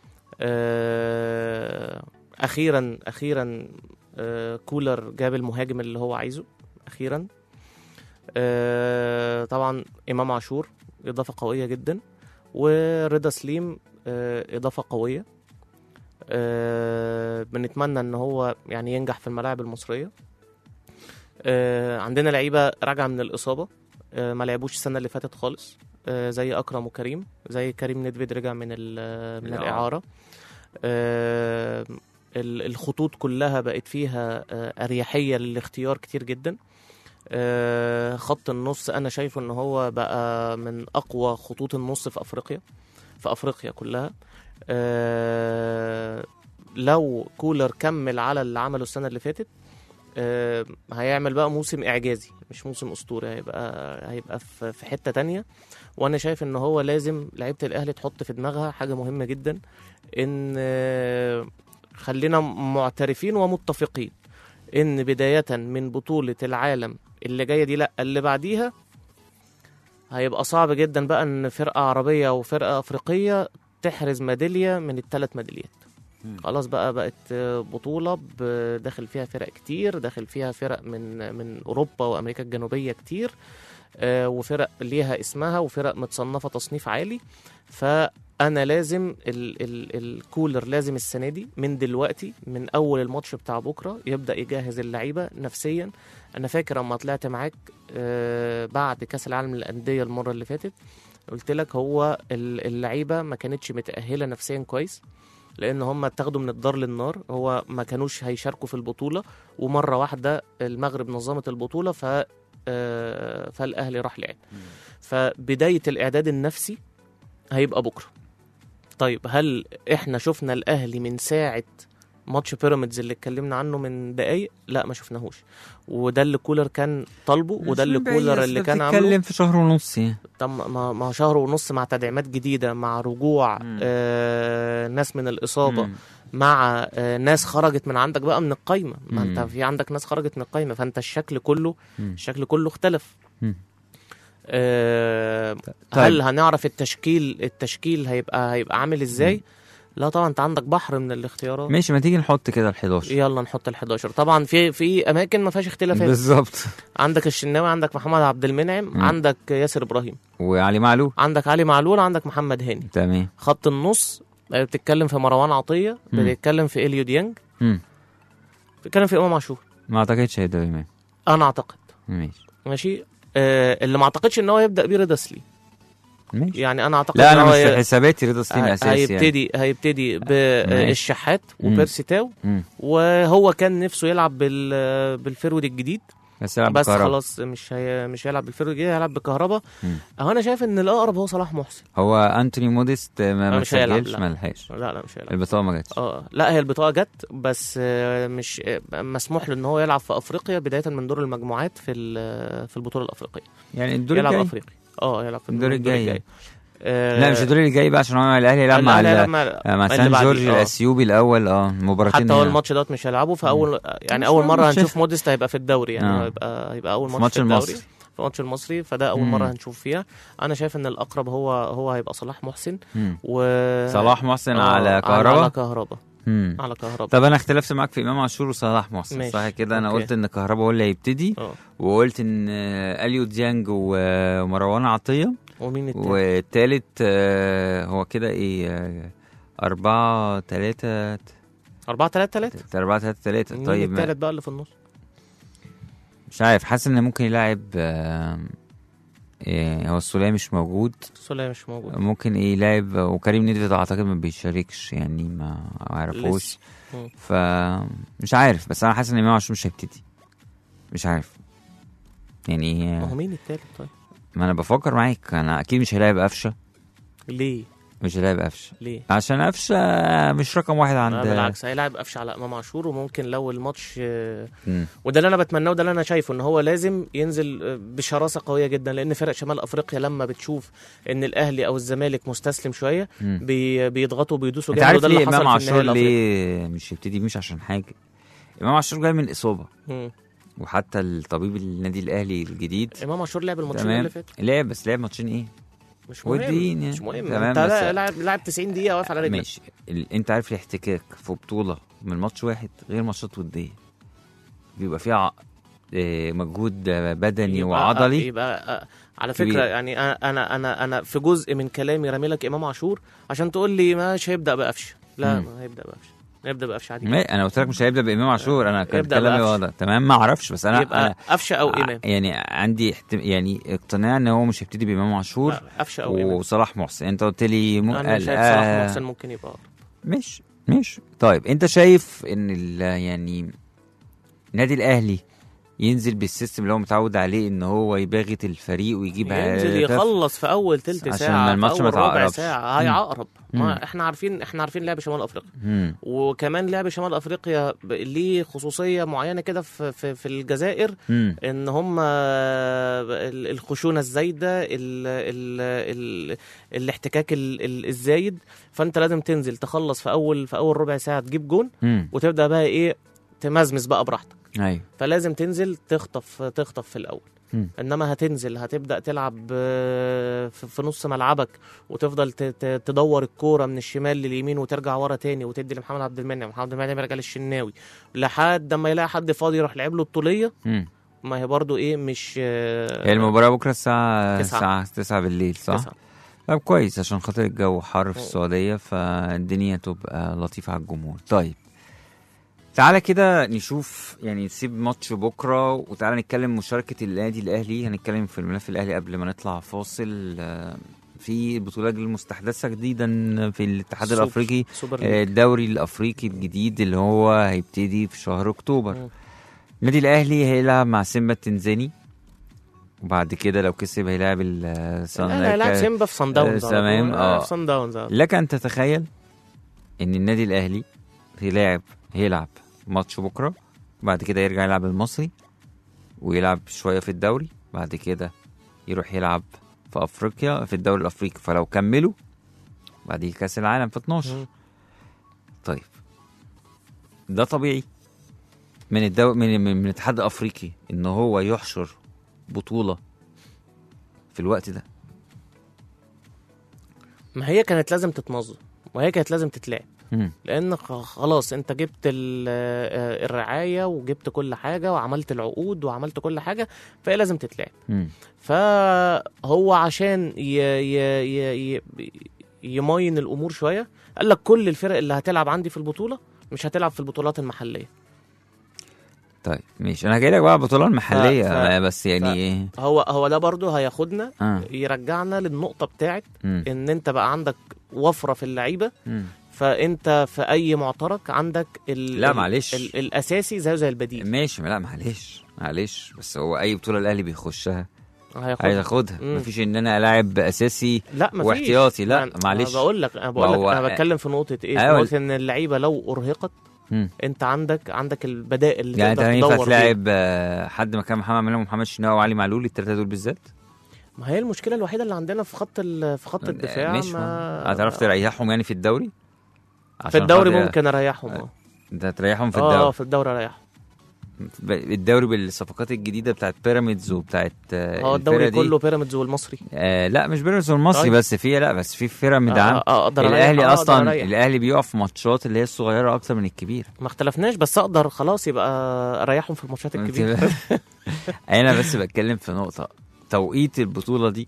آه، أخيرا أخيرا آه، كولر جاب المهاجم اللي هو عايزه أخيرا آه، طبعا إمام عاشور إضافة قوية جدا ورضا سليم آه، إضافة قوية آه، بنتمنى ان هو يعني ينجح في الملاعب المصريه آه، عندنا لعيبه راجعه من الاصابه آه، ما لعبوش السنه اللي فاتت خالص آه، زي اكرم وكريم زي كريم ندفيد رجع من ال- من الإعارة. الاعاره آه، ال- الخطوط كلها بقت فيها آه، اريحيه للاختيار كتير جدا آه، خط النص انا شايفه ان هو بقى من اقوى خطوط النص في افريقيا في افريقيا كلها آه، لو كولر كمل على اللي عمله السنه اللي فاتت آه، هيعمل بقى موسم اعجازي مش موسم اسطوري هيبقى هيبقى في في حته تانية وانا شايف ان هو لازم لعيبه الاهلي تحط في دماغها حاجه مهمه جدا ان آه، خلينا معترفين ومتفقين ان بدايه من بطوله العالم اللي جايه دي لا اللي بعديها هيبقى صعب جدا بقى ان فرقه عربيه وفرقه افريقيه تحرز ميداليه من الثلاث ميداليات خلاص بقى بقت بطولة ب- داخل فيها فرق كتير داخل فيها فرق من من أوروبا وأمريكا الجنوبية كتير آه، وفرق ليها اسمها وفرق متصنفة تصنيف عالي فأنا لازم ال ال الكولر لازم السنة دي من دلوقتي من أول الماتش بتاع بكرة يبدأ يجهز اللعيبة نفسيا أنا فاكر أما طلعت معاك آه، بعد كأس العالم للأندية المرة اللي فاتت قلت لك هو ال- اللعيبة ما كانتش متأهلة نفسيا كويس لان هم اتاخدوا من الدار للنار هو ما كانوش هيشاركوا في البطوله ومره واحده المغرب نظمت البطوله ف آه، فالاهلي راح لعب فبدايه الاعداد النفسي هيبقى بكره طيب هل احنا شفنا الاهلي من ساعه ماتش بيراميدز اللي اتكلمنا عنه من دقايق لا ما شفناهوش وده اللي كولر كان طالبه وده اللي كولر اللي كان عامله بتتكلم في شهر ونص يعني طب ما ما هو شهر ونص مع تدعيمات جديده مع رجوع مم. آه ناس من الاصابه مم. مع آه ناس خرجت من عندك بقى من القايمه ما انت مم. في عندك ناس خرجت من القايمه فانت الشكل كله مم. الشكل كله اختلف مم. آه طيب. هل هنعرف التشكيل التشكيل هيبقى هيبقى عامل ازاي لا طبعا انت عندك بحر من الاختيارات ماشي ما تيجي نحط كده ال 11 يلا نحط ال 11 طبعا في في اماكن ما فيهاش اختلافات بالظبط عندك الشناوي عندك محمد عبد المنعم مم. عندك ياسر ابراهيم وعلي معلول عندك علي معلول عندك محمد هاني تمام خط النص آه، بتتكلم في مروان عطيه مم. بتتكلم في اليو ديانج مم. بتتكلم في امام عاشور ما اعتقدش هيبدا بإمام انا اعتقد ماشي ماشي آه اللي ما اعتقدش ان هو يبدا بيه رضا سليم ماشي يعني انا اعتقد لا ان انا هو مش في ي- حساباتي رضا سليم هي- اساسي يعني هيبتدي هيبتدي بالشحات مم. وبيرسي تاو مم. وهو كان نفسه يلعب بال بالفيرود الجديد بس يلعب بس بكهربا. خلاص مش هي مش هيلعب بالفيرود الجديد هيلعب بكهربا مم. اهو انا شايف ان الاقرب هو صلاح محسن هو انتوني موديست ما, ما مش هيلعب، سجلش لا. ما لحقش لا لا مش هيلعب البطاقه ما جاتش اه لا هي البطاقه جت بس آه، مش آه، مسموح له ان هو يلعب في افريقيا بدايه من دور المجموعات في ال- في البطوله الافريقيه يعني الدور يلعب الجاي افريقي اه يلعب في الدور الجاي. الجاي آه، لا مش الدور اللي جاي بقى عشان هو الاهلي هيلعب مع الأهلي ال- هيلعب مع مع اللي سان بعديه، جورج آه. الاثيوبي الاول اه مباراتين حتى هو هنا. الماتش دوت مش هيلعبه فاول يعني مش اول مهم، مره مش هنشوف هيفرق. موديست هيبقى في الدوري يعني آه. هيبقى هيبقى اول في ماتش ماتش في الدوري المصري في ماتش المصري فده اول مم. مره هنشوف فيها انا شايف ان الاقرب هو هو هيبقى صلاح محسن مم. و صلاح محسن آه، على على كهربا كهربا مم. على كهربا طب انا اختلفت معاك في امام عاشور وصلاح محسن ماشي. صح كده انا أوكي. قلت ان كهربا هو اللي هيبتدي اه وقلت ان آه، اليو ديانج و- ومروان عطيه ومين التاني؟ والتالت آه، هو كده ايه آه، أربعة تلاتة 4 3 3 أربعة تلاتة تلاتة مين طيب ما- التالت بقى اللي في النص مش عارف حاسس ان ممكن يلعب آه، إيه هو السولية مش موجود سولية مش موجود ممكن ايه يلعب وكريم ندفد اعتقد ما بيشاركش يعني ما اعرفوش لسه. مم. ف مش عارف بس انا حاسس ان امام عاشور مش هيبتدي مش عارف يعني ما هو مين التالت طيب ما انا بفكر معاك انا اكيد مش هيلاعب قفشه ليه مش هيلاعب قفشه ليه عشان قفشه مش رقم واحد لا عند بالعكس هيلاعب قفشه على امام عاشور وممكن لو الماتش آه، مم. وده اللي انا بتمناه وده اللي انا شايفه ان هو لازم ينزل آه، بشراسه قويه جدا لان فرق شمال افريقيا لما بتشوف ان الاهلي او الزمالك مستسلم شويه مم. بي بيضغطوا بيدوسوا انت جامد عارف وده اللي ليه حصل امام في النهائي عاشور الافريقي ليه مش يبتدي مش عشان حاجه امام عاشور جاي من اصابه مم. وحتى الطبيب النادي الاهلي الجديد امام عاشور لعب الماتشين تمام اللي فاتوا لعب بس لعب ماتشين ايه مش مهم ودين يعني. مش مهم تمام، انت بس- لا- لاعب لاعب 90 دقيقه واقف على رجلك ماشي ال... انت عارف الاحتكاك في بطوله من ماتش واحد غير ماتشات وديه بيبقى فيها ع- آه، مجهود آه، بدني يبقى- وعضلي يبقى آه، على كبير. فكره يعني انا انا انا انا في جزء من كلامي رامي لك امام عاشور عشان تقول لي مش هيبدا بقفشه لا مم. ما هيبدا بقفشه هيبدا بقفشه عادي ما- انا قلت لك مش هيبدا بامام عاشور انا كان يبدأ كلامي بقفش. واضح تمام ما اعرفش بس انا يبقى أنا قفشه او ع- امام يعني عندي احتم... يعني اقتناع ان هو مش هيبتدي بامام عاشور لا، قفشه او امام وصلاح محسن انت قلت لي م... انا شايف آه، صلاح محسن ممكن يبقى أقرب. مش مش طيب انت شايف ان ال... يعني النادي الاهلي ينزل بالسيستم اللي هو متعود عليه ان هو يباغت الفريق ويجيب ينزل هدف؟ يخلص في اول تلت عشان ساعه ما الماتش في ما اول ربع يتعقربش. ساعه مم. هيعقرب مم. ما احنا عارفين احنا عارفين لعب شمال افريقيا مم. وكمان لعب شمال افريقيا ب- ليه خصوصيه معينه كده في, في, في الجزائر مم. ان هم ال- الخشونه الزايده ال ال ال الاحتكاك ال- ال- الزايد فانت لازم تنزل تخلص في اول في اول ربع ساعه تجيب جون مم. وتبدا بقى ايه تمزمز بقى براحتك ايوه فلازم تنزل تخطف تخطف في الاول مم. انما هتنزل هتبدا تلعب آه، في في نص ملعبك وتفضل ت- ت- تدور الكوره من الشمال لليمين وترجع ورا تاني وتدي لمحمد عبد المنعم محمد عبد المنعم يرجع للشناوي لحد ما يلاقي حد فاضي يروح لعب له الطوليه مم. ما هي برضو ايه مش آه، هي المباراة بكرة الساعة تسعة. الساعة 9 بالليل صح؟ تسعة. طب كويس عشان خاطر الجو حر في أوه. السعودية فالدنيا تبقى لطيفة على الجمهور طيب تعالى كده نشوف يعني نسيب ماتش بكرة وتعالى نتكلم مشاركة النادي الأهلي هنتكلم في الملف الأهلي قبل ما نطلع فاصل آه، في بطولات المستحدثة جديدا في الاتحاد سوبر- الأفريقي سوبر آه، ليج. الدوري الأفريقي الجديد اللي هو هيبتدي في شهر أكتوبر مم. النادي الاهلي هيلعب مع سيمبا التنزاني وبعد كده لو كسب هيلاعب ال- صن- لا لا لا سيمبا في صن داونز آه، على طول. تمام، آه، آه. في صن داونز على طول. لك ان تتخيل ان النادي الاهلي هيلاعب هيلعب ماتش بكره بعد كده يرجع يلعب المصري ويلعب شويه في الدوري بعد كده يروح يلعب في افريقيا في الدوري الافريقي فلو كملوا بعديه كاس العالم في 12 مم. طيب ده طبيعي من الدو... من من من الاتحاد الافريقي ان هو يحشر بطوله في الوقت ده ما هي كانت لازم تتنظم وهي كانت لازم تتلعب مم. لان خ- خلاص انت جبت ال- آه، الرعايه وجبت كل حاجه وعملت العقود وعملت كل حاجه فهي لازم تتلعب مم. فهو عشان ي... ي... ي... ي... يماين الامور شويه قال لك كل الفرق اللي هتلعب عندي في البطوله مش هتلعب في البطولات المحليه طيب ماشي انا جاي لك بقى البطوله المحليه ف- ف... بس يعني ف- ايه هو هو ده برضه هياخدنا اه يرجعنا للنقطه بتاعت مم. ان انت بقى عندك وفره في اللعيبه مم. فانت في اي معترك عندك ال لا، ال- معلش. ال الاساسي زيه زي البديل ماشي لا معلش معلش بس هو اي بطوله الاهلي بيخشها عايز هياخد اخدها مم. مفيش ان انا الاعب اساسي لا مفيش واحتياطي، لا، أنا- معلش. أنا بقول لك انا بقول ما لك هو- انا بتكلم في نقطه ايه أيوة. في نقطه ان اللعيبه لو ارهقت مم. انت عندك عندك البدائل اللي يعني انت تقدر ينفع تدور فيها. تلاعب آه، حد مكان محمد منعم ومحمد شناوي وعلي معلول الثلاثه دول بالذات ما هي المشكله الوحيده اللي عندنا في خط ال- في خط الدفاع مش ما هتعرف تريحهم يعني في الدوري في عشان الدوري خاطر- ممكن اريحهم اه انت هتريحهم في اه الدوري في الدوري اريحهم ب- الدوري بالصفقات الجديده بتاعت بيراميدز وبتاعت آه، اه الدوري الفرقة دي. كله بيراميدز والمصري آه لا مش بيراميدز والمصري طيب. بس في لا بس في فرق مدعم آه، آه، اقدر أريح- الاهلي آه، أقدر اصلا أريح. الاهلي بيقف في ماتشات اللي هي الصغيره اكتر من الكبيره ما اختلفناش بس اقدر خلاص يبقى اريحهم في الماتشات الكبيره انا بس بتكلم في نقطه توقيت البطوله دي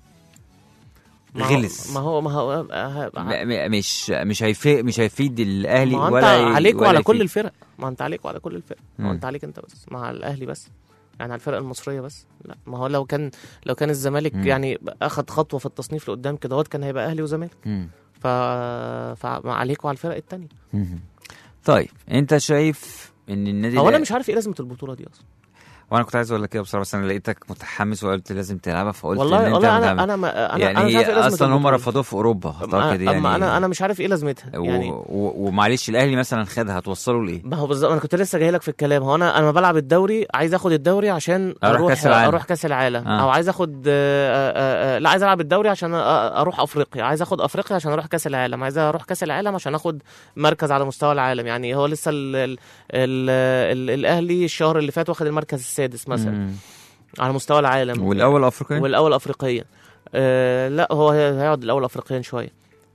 ما هو- غلس ما هو ما هو آه، م- م- مش مش هيفيد مش هيفيد الاهلي ما هو انت ولا ي- عليك ولا وعلى كل يفيد. الفرق ما انت عليك وعلى كل الفرق ما هو مم. انت عليك انت بس مع الاهلي بس يعني على الفرق المصريه بس لا ما هو لو كان لو كان الزمالك مم. يعني اخد خطوه في التصنيف لقدام كده هوت كان هيبقى اهلي وزمالك مم. ف فعليك وعلى الفرق التانية مم. طيب انت شايف ان النادي هو انا الأهلي- مش عارف ايه لازمه البطوله دي اصلا وانا كنت عايز اقول لك كده بصراحه بس انا لقيتك متحمس وقلت لازم تلعبها فقلت والله ان انت والله انا متعمل. انا ما انا يعني انا مش عارف ايه هي لازمه اصلا هم البطولة. رفضوها في اوروبا اعتقد أما- يعني اما انا انا مش عارف ايه لازمتها و... يعني و... ومعلش الاهلي مثلا خدها هتوصله لايه؟ ما هو بالظبط انا كنت لسه جاي لك في الكلام هو انا انا لما بلعب الدوري عايز اخد الدوري عشان أروح اروح كأس العالم. اروح كاس العالم آه. او عايز اخد آه، آه، آه، لا عايز العب الدوري عشان أ- اروح افريقيا عايز اخد افريقيا عشان اروح كاس العالم عايز اروح كاس العالم عشان اخد مركز على مستوى العالم يعني هو لسه ال ال ال ال الاهلي الشهر اللي فات واخد المركز السادس مثلا مم. على مستوى العالم والاول افريقيا والاول افريقيا آه لا هو هي- هيقعد الاول افريقيا شويه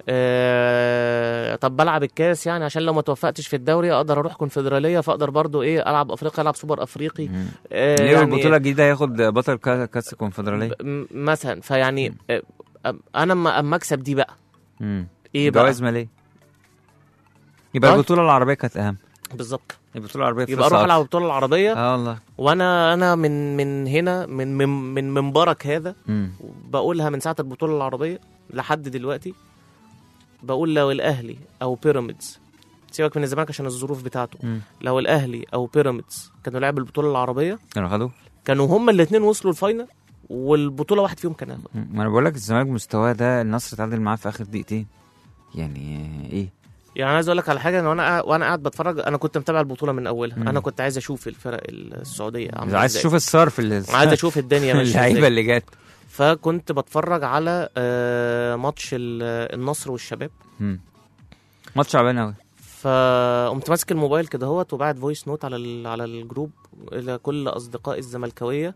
آه طب بلعب الكاس يعني عشان لو ما توفقتش في الدوري اقدر اروح كونفدراليه فاقدر برضو ايه العب افريقيا العب سوبر افريقي مم. آه ليه يعني البطوله الجديده هياخد بطل كا- كاس الكونفدراليه؟ م- مثلا فيعني آه آه، انا اما اما اكسب دي بقى مم. ايه بقى جوائز ماليه يبقى طيب. البطوله العربيه كانت اهم بالظبط البطوله العربيه يبقى فلوسها اروح العب أكتر. البطوله العربيه اه والله وانا انا من من هنا من من من منبرك هذا مم. بقولها من ساعه البطوله العربيه لحد دلوقتي بقول لو الاهلي او بيراميدز سيبك من الزمالك عشان الظروف بتاعته مم. لو الاهلي او بيراميدز كانوا لعبوا البطوله العربيه كانوا خدوه كانوا هما الاثنين وصلوا الفاينل والبطوله واحد فيهم كان هياخد مم. ما انا بقول لك الزمالك مستواه ده النصر اتعادل معاه في اخر دقيقتين يعني ايه يعني انا عايز اقول لك على حاجه ان وانا قاعد- وانا قاعد بتفرج انا كنت متابع البطوله من اولها مم. انا كنت عايز اشوف الفرق السعوديه عامله عايز إزاي. تشوف الصرف اللي عايز اشوف الدنيا ماشيه اللعيبه ازاي اللي جت فكنت بتفرج على آه، ماتش ال- النصر والشباب مم. ماتش عبان قوي فقمت ماسك الموبايل كده هوت وبعت فويس نوت على ال- على الجروب الى كل اصدقائي الزملكاويه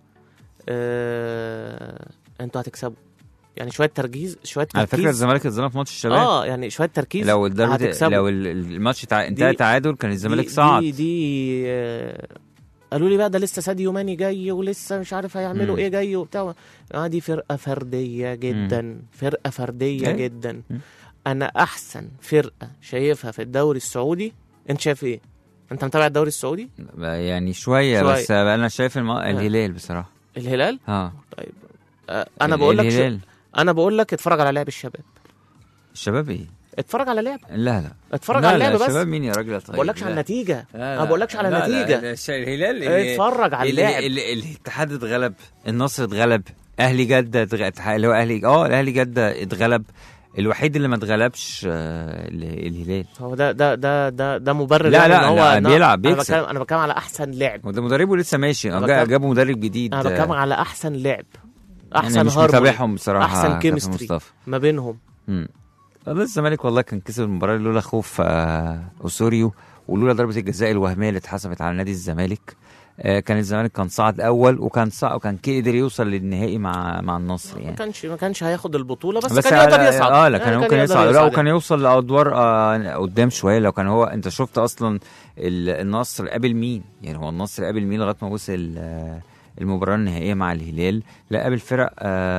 آه، انتوا هتكسبوا يعني شويه تركيز شويه على فكره تركيز الزمالك اتظلم في ماتش الشباب اه يعني شويه تركيز لو الضربه هتكسبوا. لو ال- ال- الماتش تع... انتهى دي- تعادل كان الزمالك دي- صعد دي دي آه، قالوا لي بقى ده لسه ساديو ماني جاي ولسه مش عارف هيعملوا مم. ايه جاي وبتاع اه دي فرقه فرديه جدا فرقه فرديه إيه؟ جدا مم. انا احسن فرقه شايفها في الدوري السعودي انت شايف ايه انت متابع الدوري السعودي يعني شويه, شوية. بس انا شايف الم... الهلال بصراحه الهلال اه طيب آه، انا بقول لك شو... الهلال انا بقول لك اتفرج على لعب الشباب الشباب ايه اتفرج على لعب لا لا اتفرج لا على لا اللعب بس الشباب مين يا راجل يا طيب ما بقولكش على لا. النتيجه لا ما لا. بقولكش على لا لا، النتيجه لا، الش- الهلال اللي- اتفرج على اللي- اللعب اللي- الاتحاد اتغلب النصر اتغلب اهلي جده اتغ- اللي هو اهلي اه الاهلي جده اتغلب الوحيد اللي ما اتغلبش آه، ال- الهلال هو ده ده ده ده ده مبرر لا، يعني لا، إن هو لا، إن- بيلعب، انا بيكسب. بتكلم انا بتكلم على احسن لعب وده مدربه لسه ماشي أنا جا- بتكلم- جابوا مدرب جديد انا آه، بتكلم على احسن لعب احسن احسن يعني مش هارموني متابعهم بصراحه أحسن كابتن chemistry. مصطفى ما بينهم مم. والله الزمالك والله كان كسب المباراه لولا خوف آه، اوسوريو ولولا ضربه الجزاء الوهميه اللي اتحسبت على نادي الزمالك آه، كان الزمالك كان صعد اول وكان صعد وكان قدر يوصل للنهائي مع مع النصر ما يعني كانش ما كانش هياخد البطوله بس, بس كان يقدر على- يصعد اه لا يعني كان ممكن يقدر يصعد لا وكان يعني. يوصل لادوار آه قدام شويه لو كان هو انت شفت اصلا ال- النصر قابل مين يعني هو النصر قابل مين لغايه ما وصل آه المباراه النهائيه مع الهلال لا قابل فرق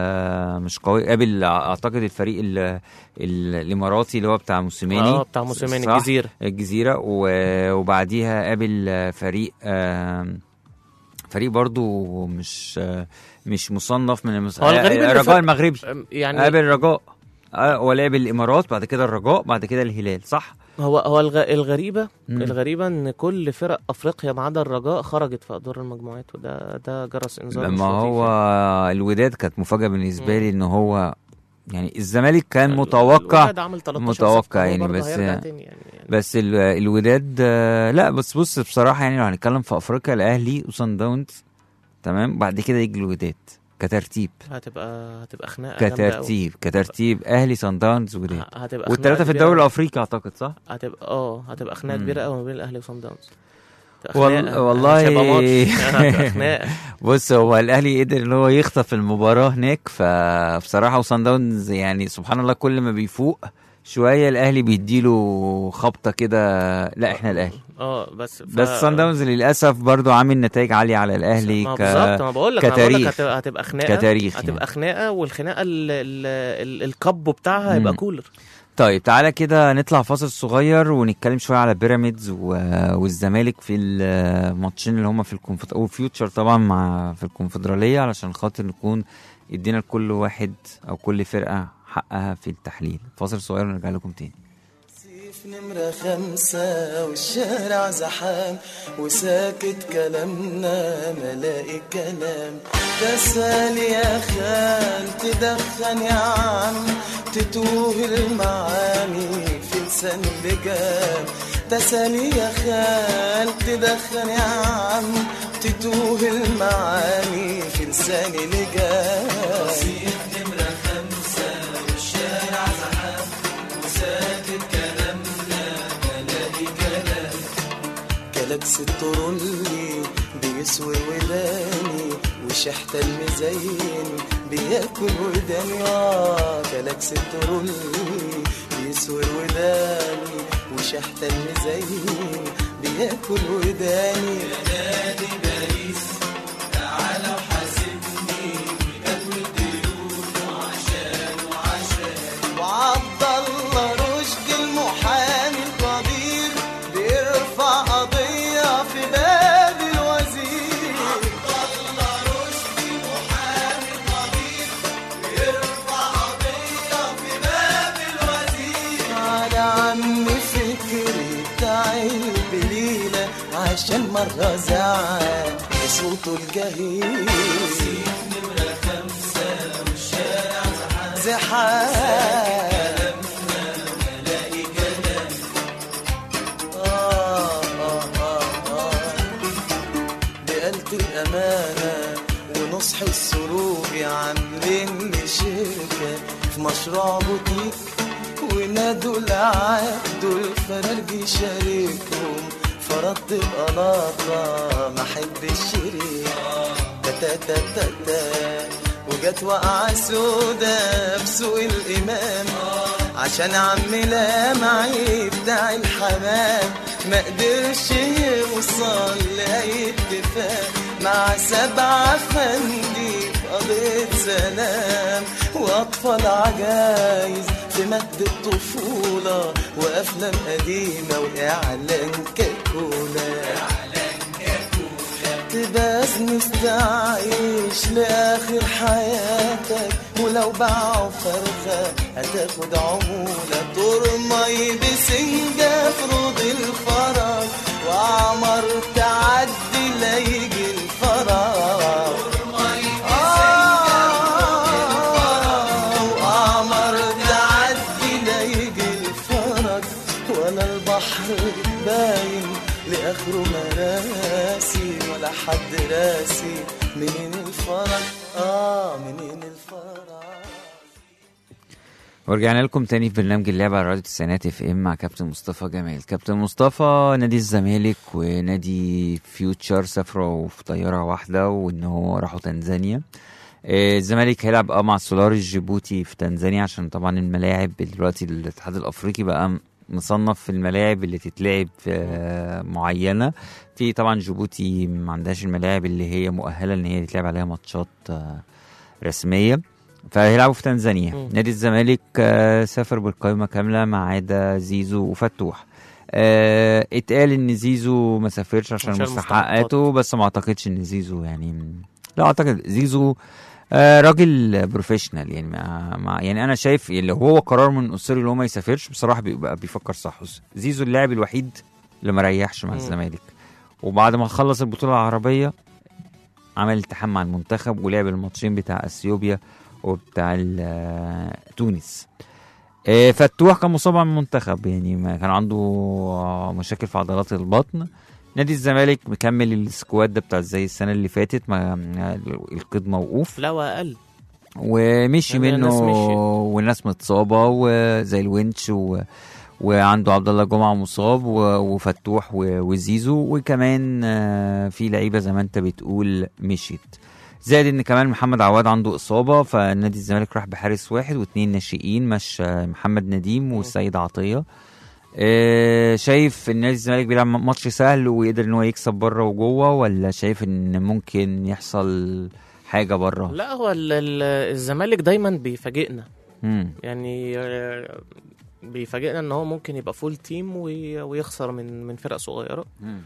آه مش قوي قابل اعتقد الفريق ال- ال- الاماراتي اللي هو بتاع موسيماني اه بتاع موسيماني صح؟ الجزيره الجزيره و- وبعديها قابل آه، فريق آه فريق برضو مش آه مش مصنف من المس... هو الغريب إن الرجاء فرق- المغربي يعني قابل الرجاء آه، هو لعب الامارات بعد كده الرجاء بعد كده الهلال صح هو هو الغ... الغريبه مم. الغريبه ان كل فرق افريقيا ما عدا الرجاء خرجت في ادوار المجموعات وده ده جرس انذار مش لما لطيف هو يعني. الوداد كانت مفاجاه بالنسبه مم. لي ان هو يعني الزمالك كان ال- متوقع الوداد عمل 13 متوقع صفقة، هو يعني برضه بس- هيرجع تاني يعني, يعني بس ال- الوداد آه، لا بس بص بصراحه يعني لو هنتكلم في افريقيا الاهلي وصن داونز تمام بعد كده يجي الوداد كترتيب هتبقى هتبقى خناقه جامدة أوي. كترتيب كترتيب اهلي صن داونز وداد ه- هتبقى والثلاثه خناقة في كبيرة الدوري أوي. الافريقي اعتقد صح هتبقى اه هتبقى خناقه مم. كبيره قوي ما بين الاهلي وصن داونز هتبقى وال- خناقة. والله- مش هيبقى ماتش هتبقى خناقه بص هو الاهلي قدر ان هو يخطف المباراه هناك فبصراحه وصن داونز يعني سبحان الله كل ما بيفوق شويه الاهلي بيديله خبطه كده لا احنا الاهلي اه بس ف... بس صن داونز للاسف برضو عامل نتائج عاليه على الاهلي ما ك... بالظبط ما بقول لك ما بقول لك كتاريخ. هتبقى, هتبقى خناقه كتاريخ هتبقى يعني. خناقه والخناقه ال... ال... ال... الكبو بتاعها هيبقى مم. كولر طيب تعالى كده نطلع فاصل صغير ونتكلم شويه على بيراميدز و... والزمالك في الماتشين اللي هم في الكونفدراليه وفيوتشر طبعا مع في الكونفدراليه علشان خاطر نكون ادينا لكل واحد او كل فرقه حقها في التحليل فاصل صغير ونرجع لكم تاني رصيف نمرة خمسة والشارع زحام وساكت كلامنا ملاقي كلام تسال يا خال تدخن يا عم تتوه المعاني في لسان اللجام تسال يا خال تدخن يا عم تتوه المعاني في لسان اللجام رصيف نمرة خمسة والشارع زحام وساكت كلامنا ملاقي كلام كلاكس الترولي بيسوي وداني وشحت المزين بياكل وداني اه كلاكس الترولي بيسوي وداني وشحت المزين بياكل وداني نادي باريس تعالى وحاسبني بجد الديون وعشان وعشان وعبد الله رشدي المحامي القدير بيرفع قضية في باب الوزير عبد الله رشدي المحامي القدير بيرفع قضية في باب الوزير على عم فكري بتاع البليلة عشان مرة زعل بصوته الجهيل نمرة خمسة والشارع زحام زحام آه آه آه آه بقلت الأمانة ونصح السروج عاملين لي شركة في مشروع بوتيك ونادوا العقد الفرارجي شاركهم فرضت بقلاطة ما احب الشريك تا تا تا تا وجت وقعة سودا بسوق الإمام عشان عم لامعي بتاع الحمام ما قدرش يوصل لأي اتفاق مع سبعة فندي في قضية سلام وأطفال عجايز في مجد الطفولة وأفلام قديمة وإعلان كاكولا تبقى مستعيش لآخر حياتك ولو باعوا فرخة هتاخد عمولة ترمي بسنجة في روض الفرج وعمر تعدي لا يجي الفرج آه، وعمر تعدي لحد راسي منين الفرج اه منين الفرج ورجعنا لكم تاني في برنامج اللعبة على راديو التسعينات اف ام مع كابتن مصطفى جمال كابتن مصطفى نادي الزمالك ونادي فيوتشر سافروا في طيارة واحدة وان هو راحوا تنزانيا آه، الزمالك هيلعب اه مع سولار الجيبوتي في تنزانيا عشان طبعا الملاعب دلوقتي الاتحاد الافريقي بقى م- مصنف في الملاعب اللي تتلعب آه، معينة في طبعا جيبوتي ما عندهاش الملاعب اللي هي مؤهلة ان هي تتلعب عليها ماتشات آه، رسمية فهيلعبوا في تنزانيا مم. نادي الزمالك آه، سافر بالقائمة كاملة ما عدا زيزو وفتوح آه، اتقال ان زيزو ما سافرش عشان عشان مستحقاته بس ما اعتقدش ان زيزو يعني لا اعتقد زيزو آه، راجل بروفيشنال يعني ما ما يعني انا شايف اللي هو قرار من اسري اللي هو ما يسافرش بصراحه بيبقى بيفكر صح زيزو اللاعب الوحيد اللي ما ريحش مع مم. الزمالك وبعد ما خلص البطوله العربيه عمل التحام مع المنتخب ولعب الماتشين بتاع اثيوبيا وبتاع ال- آه، تونس آه، فتوح كان مصاب على المنتخب يعني ما كان عنده آه، مشاكل في عضلات البطن نادي الزمالك مكمل السكواد ده بتاع زي السنه اللي فاتت ما ما- القيد موقوف لا واقل ومشي يعني منه الناس مشيت. والناس متصابه وزي الونش و... وعنده عبد الله جمعه مصاب و... وفتوح و... وزيزو وكمان آه، في لعيبه زي ما انت بتقول مشيت زائد ان كمان محمد عواد عنده اصابه فنادي الزمالك راح بحارس واحد واثنين ناشئين مش آه، محمد نديم والسيد عطيه آه، شايف ان نادي الزمالك بيلعب ماتش سهل ويقدر ان هو يكسب بره وجوه ولا شايف ان ممكن يحصل حاجه بره لا هو ال- ال- الزمالك دايما بيفاجئنا مم. يعني آه، بيفاجئنا ان هو ممكن يبقى فول تيم وي- ويخسر من من فرق صغيره مم.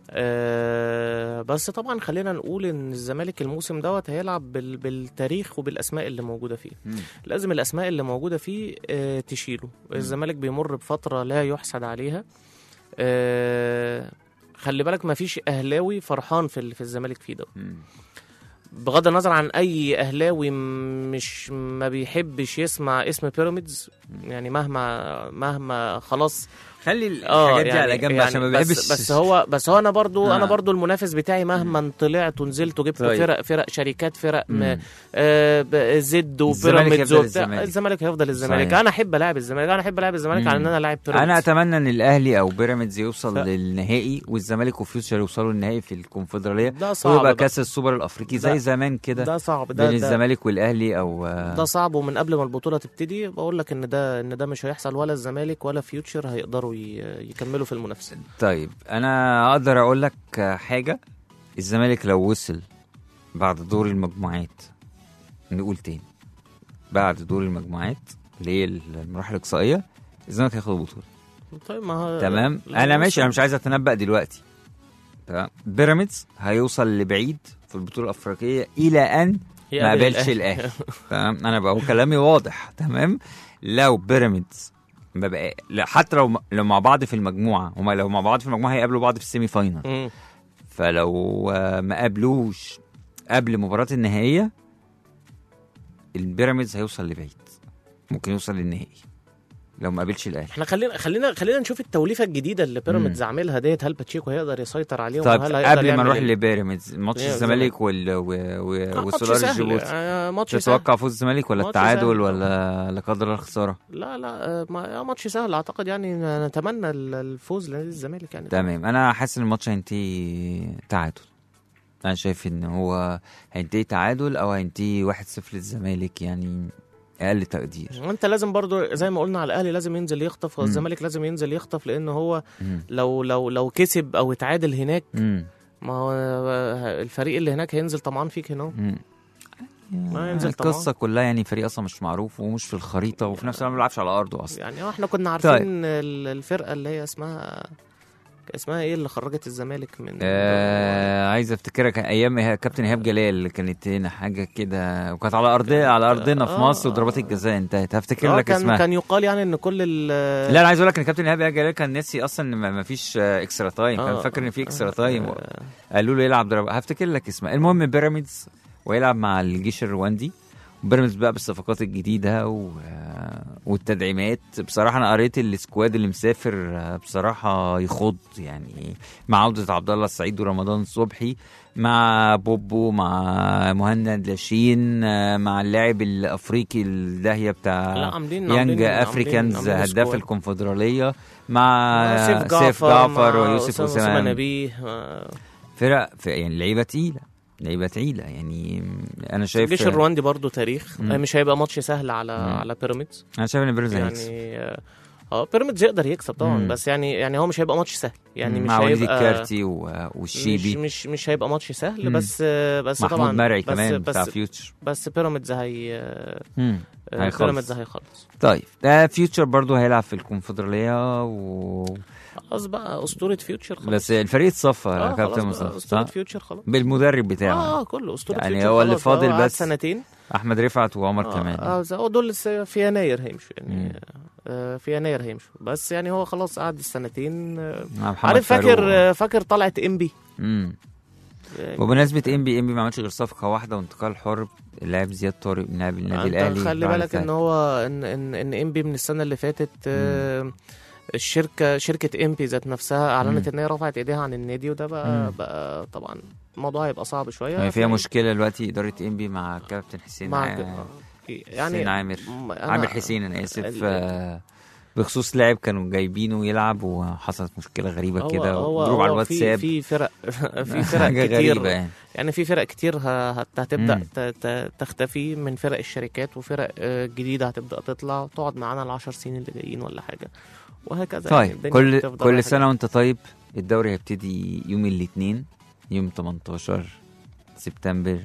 آه، بس طبعا خلينا نقول ان الزمالك الموسم دوت هيلعب بال- بالتاريخ وبالاسماء اللي موجوده فيه مم. لازم الاسماء اللي موجوده فيه آه، تشيله الزمالك بيمر بفتره لا يحسد عليها آه، خلي بالك ما فيش اهلاوي فرحان في ال- في الزمالك فيه ده مم. بغض النظر عن اي اهلاوي م- مش ما بيحبش يسمع اسم بيراميدز يعني مهما مهما خلاص خلي الحاجات دي على جنب عشان ما بس, بحبش بس هو بس هو انا برضو آه. انا برضو المنافس بتاعي مهما طلعت ونزلت وجبت طيب. فرق فرق شركات فرق م- مم. آه ب- زد الزمالك وبيراميدز يفضل وبتاع الزمالك. الزمالك هيفضل الزمالك صحيح. انا احب العب الزمالك انا احب العب الزمالك مم. على ان انا لاعب بيراميدز انا اتمنى ان الاهلي او بيراميدز يوصل ف- للنهائي والزمالك وفيوتشر يوصلوا للنهائي في الكونفدراليه ده صعب ويبقى بقى. كاس السوبر الافريقي ده- زي زمان كده ده صعب ده بين ده, الزمالك والاهلي او ده صعب ومن قبل ما البطوله تبتدي بقول لك ان ده ان ده مش هيحصل ولا الزمالك ولا فيوتشر هيقدروا ي- يكملوا في المنافسه طيب انا اقدر اقول لك حاجه الزمالك لو وصل بعد دور المجموعات نقول تاني بعد دور المجموعات اللي هي المراحل الاقصائيه الزمالك هياخد البطوله طيب ما هو تمام لو انا ماشي انا وصل- مش عايز اتنبأ دلوقتي تمام بيراميدز هيوصل لبعيد في البطوله الافريقيه الى ان ما يقابل قابلش الاهلي تمام انا بقول كلامي واضح تمام لو بيراميدز ما بقى لا حتى لو لو مع بعض في المجموعه هما لو مع بعض في المجموعه هيقابلوا بعض في السيمي فاينال مم. فلو آه، ما قابلوش قبل مباراه النهائيه البيراميدز هيوصل لبعيد ممكن يوصل للنهائي لو ما قابلش الاهلي احنا خلينا خلينا خلينا نشوف التوليفه الجديده اللي بيراميدز عاملها ديت هل باتشيكو هيقدر يسيطر عليهم طيب وهل هيقدر قبل ما يعمل نروح إيه؟ لبيراميدز ماتش إيه الزمالك وال و... و... آه، ماتش وسولار سهل. الجيبوتي آه، ماتش سهل تتوقع فوز الزمالك ولا ماتش التعادل سهل. ولا لا قدر الله الخساره لا لا آه، ما- آه، ماتش سهل اعتقد يعني نتمنى ال- الفوز لنادي الزمالك يعني تمام انا حاسس ان الماتش هينتهي تعادل انا شايف ان هو هينتهي تعادل او هينتهي 1-0 للزمالك يعني اقل تقدير وانت لازم برضو زي ما قلنا على الاهلي لازم ينزل يخطف والزمالك لازم ينزل يخطف لان هو مم. لو لو لو كسب او اتعادل هناك مم. ما هو آه، الفريق اللي هناك هينزل طمعان فيك هنا مم. ما ينزل طبعا. القصه كلها يعني فريق اصلا مش معروف ومش في الخريطه وفي نفس الوقت ما بيلعبش على ارضه اصلا يعني هو احنا كنا عارفين ال- الفرقه اللي هي اسمها اسمها ايه اللي خرجت الزمالك من آه عايز افتكرها كان ايام إيهاب- كابتن ايهاب جلال اللي كانت هنا حاجه كده وكانت على ارضنا على ارضنا في آه. مصر وضربات الجزاء انتهت هفتكر آه، لك كان اسمها كان يقال يعني ان كل ال لا انا عايز اقول لك ان كابتن ايهاب جلال كان ناسي اصلا ان ما ما فيش آه، اكسترا تايم كان آه، فاكر ان في اكسترا آه، تايم آه. قالوا له يلعب ضرب هفتكر لك اسمها المهم بيراميدز ويلعب مع الجيش الرواندي بيراميدز بقى بالصفقات الجديده و... والتدعيمات بصراحه انا قريت السكواد اللي مسافر بصراحه يخض يعني مع عوده عبد الله السعيد ورمضان صبحي مع بوبو مع مهند لاشين مع اللاعب الافريقي الداهيه بتاع لا عاملين يانج عاملين- افريكانز عاملين هداف سكواد. الكونفدراليه مع سيف جعفر, سيف جعفر مع ويوسف أسامة- أسامة اسامه نبيه آه، فرق ف- يعني لعيبه تقيله لعيبه تقيله يعني انا شايف الجيش الرواندي برضو تاريخ مم. آه، مش هيبقى ماتش سهل على مم. على بيراميدز انا شايف ان بيراميدز هيكسب يعني اه آه، بيراميدز يقدر يكسب طبعا مم. بس يعني يعني هو مش هيبقى ماتش سهل يعني مش مع وليد هيبقى الكارتي و- والشيبي مش مش مش هيبقى ماتش سهل مم. بس آه، بس محمود طبعا مرعي بس كمان بس بتاع فيوتشر بس بيراميدز هي آه، مم. آه، هيخلص. بيراميدز هيخلص طيب ده فيوتشر برضو هيلعب في الكونفدراليه و... خلاص بقى اسطوره فيوتشر خلاص بس الفريق اتصفى يا اه كابتن خلاص بقى مصطفى اسطوره صح؟ فيوتشر خلاص بالمدرب بتاعه اه كله اسطوره يعني فيوتشر هو اللي خلاص، فاضل هو قعد بس سنتين احمد رفعت وعمر آه، كمان اه زي- هو دول لسه في يناير هيمشوا مم. يعني آه في يناير هيمشوا بس يعني هو خلاص قعد السنتين آه، مع محمد عارف فاروق. فاكر آه، فاكر طلعت انبي مم. وبمناسبة ام بي ام بي ما عملش غير صفقة واحدة وانتقال حر اللاعب زياد طارق من لاعب النادي انت الاهلي خلي بعد بالك ان فات. هو ان ان ان انبي من السنه اللي فاتت آه، الشركه شركه انبي ذات نفسها اعلنت مم. ان هي رفعت ايديها عن النادي وده بقى مم. بقى طبعا الموضوع هيبقى صعب شويه هي فيها فهي- مشكلة دلوقتي إدارة ام بي مع كابتن حسين مع ع- يعني حسين عامر م- أنا- عامر حسين انا اسف ال- آه، بخصوص لاعب كانوا جايبينه يلعب وحصلت مشكلة غريبة هو كده هو جروب على هو في الواتساب في فرق في فرق حاجة كتير غريبة يعني يعني في فرق كتير ه- هت- هتبدا مم. ت- ت- تختفي من فرق الشركات وفرق آه، جديده هتبدا تطلع تقعد معانا العشر سنين اللي جايين ولا حاجه وهكذا يعني طيب الدنيا كل بتفضل كل رايحة سنة وانت طيب الدوري هيبتدي يوم الاثنين يوم 18 سبتمبر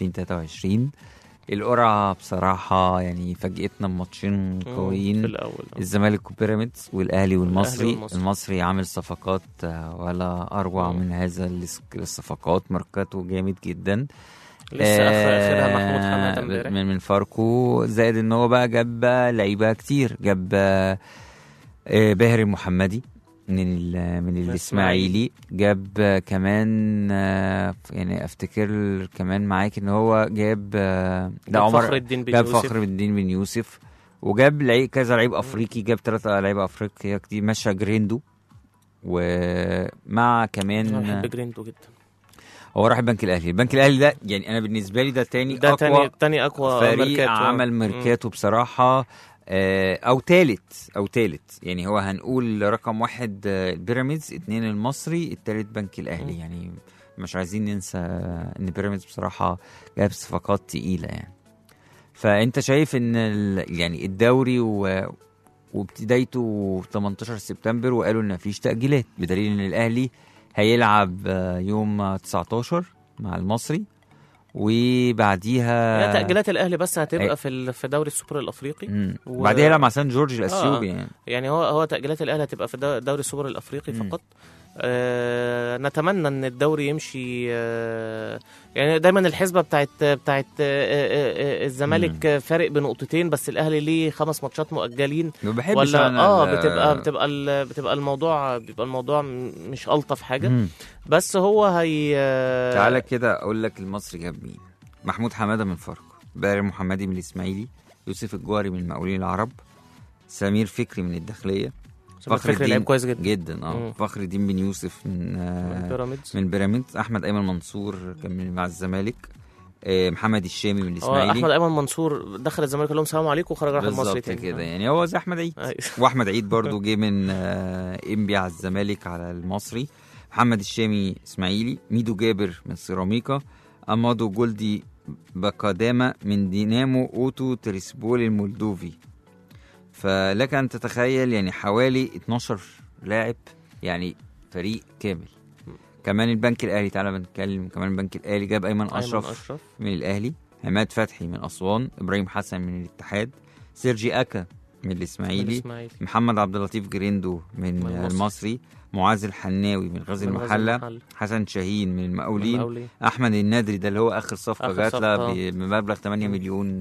2023 القرعة بصراحة يعني فاجئتنا بماتشين جاية. قويين في الاول آه. الزمالك وبيراميدز والاهلي والمصري والمصري. المصري عامل صفقات آه، ولا اروع مم. من هذا الس- الصفقات ماركاته جامد جدا لسه آخر- اخرها آه، محمود حماده امبارح من من فاركو زائد ان هو بقى جاب لعيبه كتير جاب آه، آه، باهر المحمدي من ال- من الاسماعيلي جاب آه، كمان آه، يعني افتكر كمان معاك ان هو جاب آه، ده جاب عمر فخر الدين بن جاب يوسف. فخر الدين بن يوسف وجاب لعيب كذا لعيب افريقي جاب ثلاثة لعيبه افريقيا كتير مشى جريندو ومع انا كمان بحب جريندو جدا هو راح البنك الاهلي البنك الاهلي ده يعني انا بالنسبه لي ده تاني ده اقوى تاني تاني اقوى فريق ميركاتو. عمل مم. ميركاتو بصراحه آه، او تالت او تالت يعني هو هنقول رقم واحد آه، بيراميدز اتنين المصري التالت بنك الاهلي مم. يعني مش عايزين ننسى ان بيراميدز بصراحه جاب صفقات تقيله يعني فانت شايف ان ال- يعني الدوري و وبدايته 18 سبتمبر وقالوا ان مفيش تاجيلات بدليل ان الاهلي هيلعب آه، يوم 19 مع المصري وبعديها هي تاجيلات الاهلي بس أي. هتبقى في ال- في دوري السوبر الافريقي مم. و- وبعديها يلعب مع سان جورج الاثيوبي آه. يعني يعني هو هو تاجيلات الاهلي هتبقى في دو- دوري السوبر الافريقي مم. فقط آه نتمنى ان الدوري يمشي آه يعني دايما الحسبه بتاعت بتاعت آه آه آه الزمالك آه، فارق بنقطتين بس الاهلي ليه خمس ماتشات مؤجلين ما بحبش ولا أنا اه ال- بتبقى بتبقى ال- بتبقى الموضوع بيبقى الموضوع م- مش الطف حاجه مم. بس هو هي آه، تعالى كده اقول لك المصري جاب مين محمود حماده من فاركو باري محمدي من الاسماعيلي يوسف الجوهري من المقاولين العرب سمير فكري من الداخليه سمير فخر فكري لعيب الدين كويس جدا جدا اه مم. فخر الدين بن يوسف من من آه بيراميدز من بيراميدز احمد ايمن منصور كان من- مع الزمالك آه محمد الشامي من هو الاسماعيلي احمد ايمن منصور دخل الزمالك قال لهم سلام عليكم وخرج راح المصري بالظبط تاني كده آه. يعني هو زي احمد عيد أيوة. واحمد عيد برضو جه من آه، انبي على الزمالك على المصري محمد الشامي اسماعيلي ميدو جابر من سيراميكا امادو جولدي بقدامة من دينامو اوتو تريسبول المولدوفي فلك ان تتخيل يعني حوالي 12 لاعب يعني فريق كامل كمان البنك الاهلي تعالى بنتكلم كمان البنك الاهلي جاب ايمن أيمن اشرف اشرف من الاهلي عماد فتحي من اسوان ابراهيم حسن من الاتحاد سيرجي اكا من الاسماعيلي الاسماعيلي محمد عبد اللطيف جريندو من من المصري, المصري. المصري. معاذ الحناوي من غزل من غزل المحله المحلة. حسن شاهين من المقاولين المقاولين. احمد النادري ده اللي هو اخر صفقه آخر جات له صفقة. ب- بمبلغ 8 مليون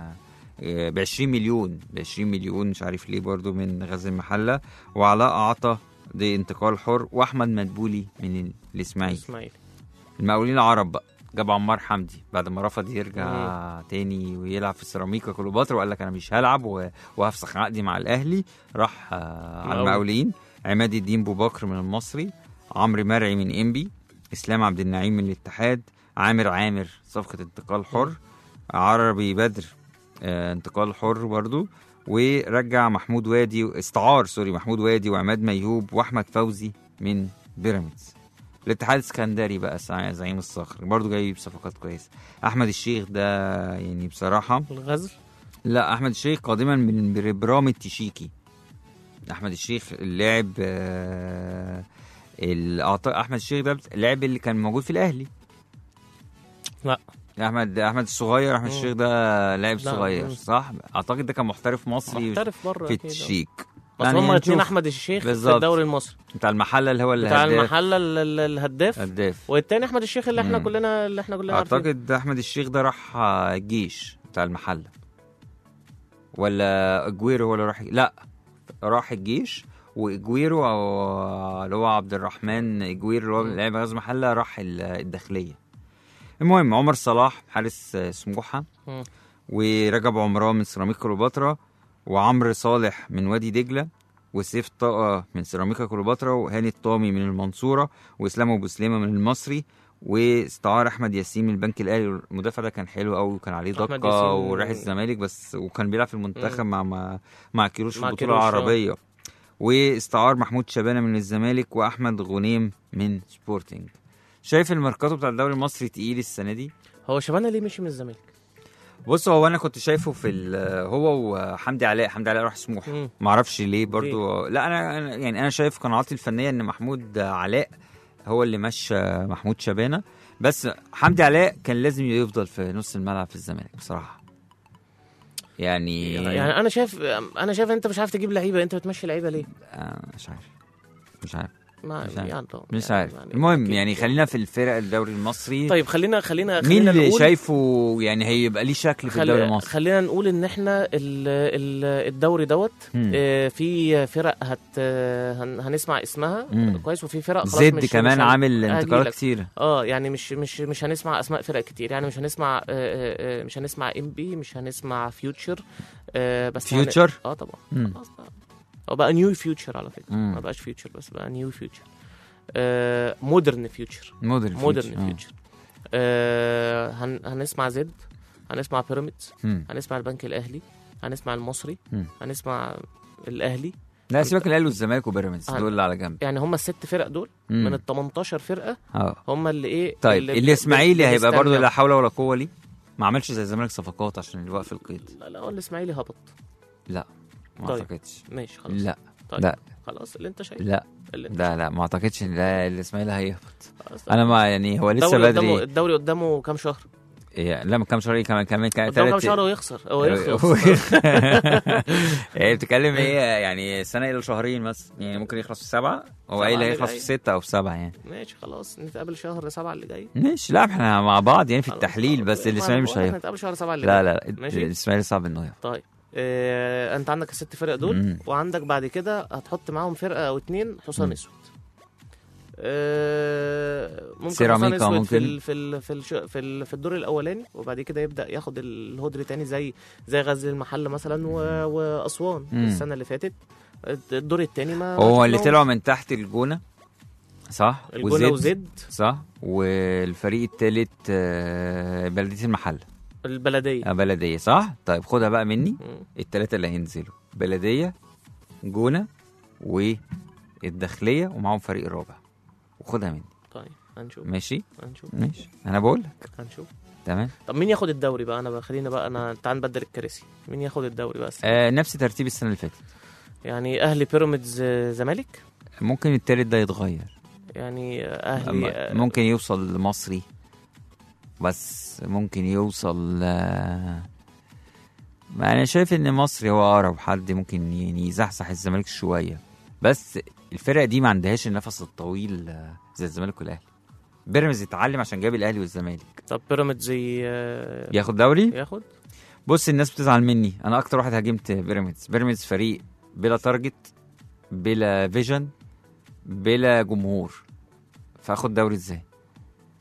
ب 20 مليون ب 20 مليون مش عارف ليه برضو من غزل المحله وعلاء عطا دي انتقال حر واحمد مدبولي من الاسماعيلي الاسماعيلي المقاولين العرب بقى جاب عمار حمدي بعد ما رفض يرجع تاني ويلعب في سيراميكا كليوباترا وقال لك انا مش هلعب و- وهفسخ عقدي مع الاهلي راح آه، على مقاول. المقاولين عماد الدين بوبكر من المصري عمرو مرعي من انبي اسلام عبد النعيم من الاتحاد عامر عامر صفقه انتقال حر عربي بدر آه، انتقال حر برضو ورجع محمود وادي استعار سوري محمود وادي وعماد ميهوب واحمد فوزي من بيراميدز الاتحاد السكندري بقى سع- زعيم الصخر برضو جاي بصفقات كويسه احمد الشيخ ده يعني بصراحه الغزل لا احمد الشيخ قادما من برام التشيكي احمد الشيخ اللاعب آه، ال- أعت- احمد الشيخ ده اللاعب اللي كان موجود في الاهلي لا. احمد احمد الصغير احمد مم. الشيخ ده لاعب لا، صغير مم. صح اعتقد ده كان محترف مصري محترف بره في أكيد. التشيك بس يعني هما اتنين هنشوف. احمد الشيخ في بالظبط. الدوري المصري بتاع المحله اللي هو اللي بتاع هداف- المحله ال- ال- الهداف هداف والتاني احمد الشيخ اللي احنا مم. كلنا اللي احنا كلنا عارفين اعتقد احمد الشيخ ده راح آه، الجيش بتاع المحله ولا اجويرو هو اللي راح لا راح الجيش واجويرو او اللي هو عبد الرحمن اجويرو اللي هو مم. لاعب غاز محله راح ال- الداخليه المهم عمر صلاح حارس آه، سموحه مم. ورجب عمران من سيراميكا كليوباترا وعمرو صالح من وادي دجله وسيف طاقه من سيراميكا كليوباترا وهاني الطامي من المنصوره واسلام ابو سليمه من المصري واستعار احمد ياسين من البنك الاهلي المدافع ده كان حلو قوي وكان عليه أحمد دقه ياسين- وراح الزمالك بس وكان بيلعب في المنتخب مم. مع مع, مع كيروش في مع البطوله كيروش، آه. العربيه واستعار محمود شبانه من الزمالك واحمد غنيم من سبورتنج شايف الميركاتو بتاع الدوري المصري تقيل السنه دي هو شبانه ليه مشي من الزمالك بص هو انا كنت شايفه في ال- هو وحمدي علاء حمدي علاء راح سموحه مم. ما اعرفش ليه برضو لا انا أنا- يعني انا شايف قناعاتي الفنيه ان محمود علاء هو اللي مشى محمود شبانه بس حمدي علاء كان لازم يفضل في نص الملعب في الزمالك بصراحه يعني, يعني انا شايف انا شايف انت مش عارف تجيب لعيبه انت بتمشي لعيبه ليه؟ آه مش عارف مش عارف ما مش عارف. يعني طبعاً. مش يعني- عارف يعني المهم أكيد. يعني خلينا في الفرق الدوري المصري طيب خلينا خلينا مين خلينا اللي نقول شايفه يعني هيبقى ليه شكل في الدوري خل... المصري خلينا نقول ان احنا ال... ال... الدوري دوت مم. آه، في فرق هت هن... هنسمع اسمها مم. كويس وفي فرق خلاص زد مش كمان مش هن- عامل انتقالات هجيلك. كتير اه يعني مش مش مش هنسمع اسماء فرق كتير يعني مش هنسمع آه، آه، آه، مش هنسمع ام بي مش هنسمع فيوتشر آه، بس هن- فيوتشر اه طبعا مم. خلاص بقى. هو بقى نيو فيوتشر على فكره مم. ما بقاش فيوتشر بس بقى نيو فيوتشر مودرن فيوتشر مودرن مودرن فيوتشر هن... هنسمع زد هنسمع بيراميدز مم. هنسمع البنك الاهلي هنسمع المصري مم. هنسمع الاهلي لا سيبك الاهلي والزمالك وبيراميدز هن- دول اللي على جنب يعني هم الست فرق دول مم. من ال 18 فرقه اه هم اللي ايه طيب اللي الاسماعيلي هيبقى برضه بنستنى. لا حول ولا قوه ليه ما عملش زي الزمالك صفقات عشان الوقف القيد لا لا هو الاسماعيلي هبط لا ما طيب. اعتقدش ماشي خلاص لا طيب. لا خلاص اللي انت شايفه لا اللي انت لا لا ما اعتقدش ان لا الاسماعيلي هيهبط خلاص. انا ما يعني هو لسه الدوري قدامه بدري الدوري قدامه كام شهر إيه، لا من كام شهر إيه، كمان كمان كان قدامه كام تلات- شهر ويخسر هو يخسر ايه بتتكلم ايه يعني سنه الى شهرين مثلا يعني ممكن يخلص في سبعه هو سبعة ايه اللي اللي هيخلص في جاي. سته او في سبعه يعني ماشي خلاص نتقابل شهر سبعة اللي جاي ماشي لا احنا مع بعض يعني في خلاص، التحليل خلاص. بس ما الاسماعيلي مش بقول لك هيهبط نتقابل شهر سبعة اللي لا جاي لا لا ماشي. الاسماعيلي صعب انه يهبط طيب اه انت عندك الست فرق دول مم. وعندك بعد كده هتحط معاهم فرقه او اتنين حصان مم. اسود آه، ممكن سيراميكا حصان اسود في ممكن. ال في ال في الش في, ال في الدور الاولاني وبعد كده يبدا ياخد الهدر تاني زي زي غزل المحله مثلا و- واسوان مم. السنه اللي فاتت الدور التاني ما هو اللي شفناهوش. طلعوا من تحت الجونه صح الجونه وزد صح والفريق الثالث بلديه المحله البلديه آه، بلديه صح طيب خدها بقى مني مم. الثلاثه اللي هينزلوا بلديه جونه والداخليه ومعاهم فريق رابع وخدها مني طيب هنشوف ماشي هنشوف ماشي انا بقول لك هنشوف تمام طب مين ياخد الدوري بقى انا بقى خلينا بقى انا تعال نبدل الكراسي مين ياخد الدوري بقى السنة؟ آه نفس ترتيب السنه اللي فاتت يعني اهلي بيراميدز آه، زمالك ممكن التالت ده يتغير يعني اهلي أما ممكن يوصل لمصري بس ممكن يوصل آه، ما انا شايف ان مصري هو اقرب حد ممكن يعني يزحزح الزمالك شويه بس الفرق دي ما عندهاش النفس الطويل آه، زي الزمالك والاهلي بيراميدز اتعلم عشان جاب الاهلي والزمالك طب بيراميدز ي- آه، ياخد دوري ياخد بص الناس بتزعل مني انا اكتر واحد هاجمت بيراميدز بيراميدز فريق بلا تارجت بلا فيجن بلا جمهور فاخد دوري ازاي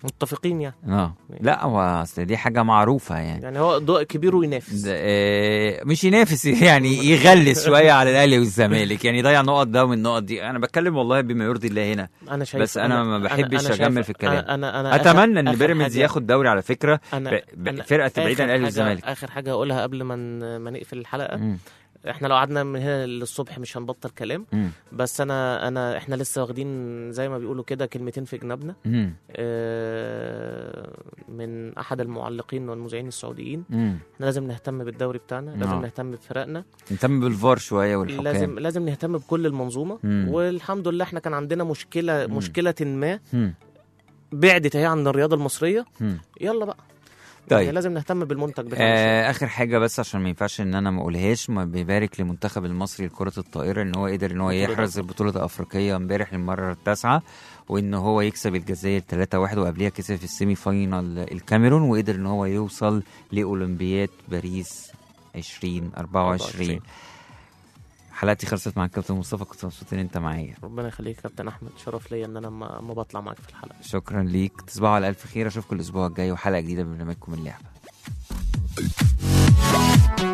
متفقين يعني اه لا هو اصل دي حاجه معروفه يعني يعني هو ضوء كبير وينافس ده آه، مش ينافس يعني يغلس شويه على الاهلي والزمالك يعني يضيع نقط ده ومن النقط دي انا بتكلم والله بما يرضي الله هنا انا شايف بس أنا ما بحبش أنا شايف- أجمل في الكلام. انا انا, أنا اتمنى ان آخر بيراميدز حاجة- ياخد دوري على فكره انا ب- ب- أنا فرقه بعيد عن آخر الاهلي حاجة- والزمالك اخر حاجه اقولها قبل ما ن- ما نقفل الحلقه مم. احنا لو قعدنا من هنا للصبح مش هنبطل كلام مم. بس انا انا احنا لسه واخدين زي ما بيقولوا كده كلمتين في جنابنا مم. آه، من احد المعلقين والمذيعين السعوديين مم. احنا لازم نهتم بالدوري بتاعنا لازم آه. نهتم بفرقنا نهتم بالفار شويه والحكام لازم لازم نهتم بكل المنظومه مم. والحمد لله احنا كان عندنا مشكله مم. مشكله ما مم. بعدت هي عن الرياضه المصريه مم. يلا بقى طيب. يعني لازم نهتم بالمنتج بتاعنا آه اخر حاجه بس عشان ما ينفعش ان انا ما اقولهاش ما بيبارك للمنتخب المصري لكره الطائره ان هو قدر ان هو بطولة يحرز البطوله الافريقيه امبارح للمره التاسعه وان هو يكسب الجزائر 3-1 وقبليها كسب في السيمي فاينال الكاميرون وقدر ان هو يوصل لاولمبياد باريس 2024 حلقتي خلصت مع الكابتن مصطفى كنت مبسوط ان انت معايا ربنا يخليك يا كابتن احمد شرف ليا ان انا ما ما بطلع معاك في الحلقه شكرا ليك تصبحوا على الف خير اشوفكم الاسبوع الجاي وحلقه جديده من برنامجكم اللعبه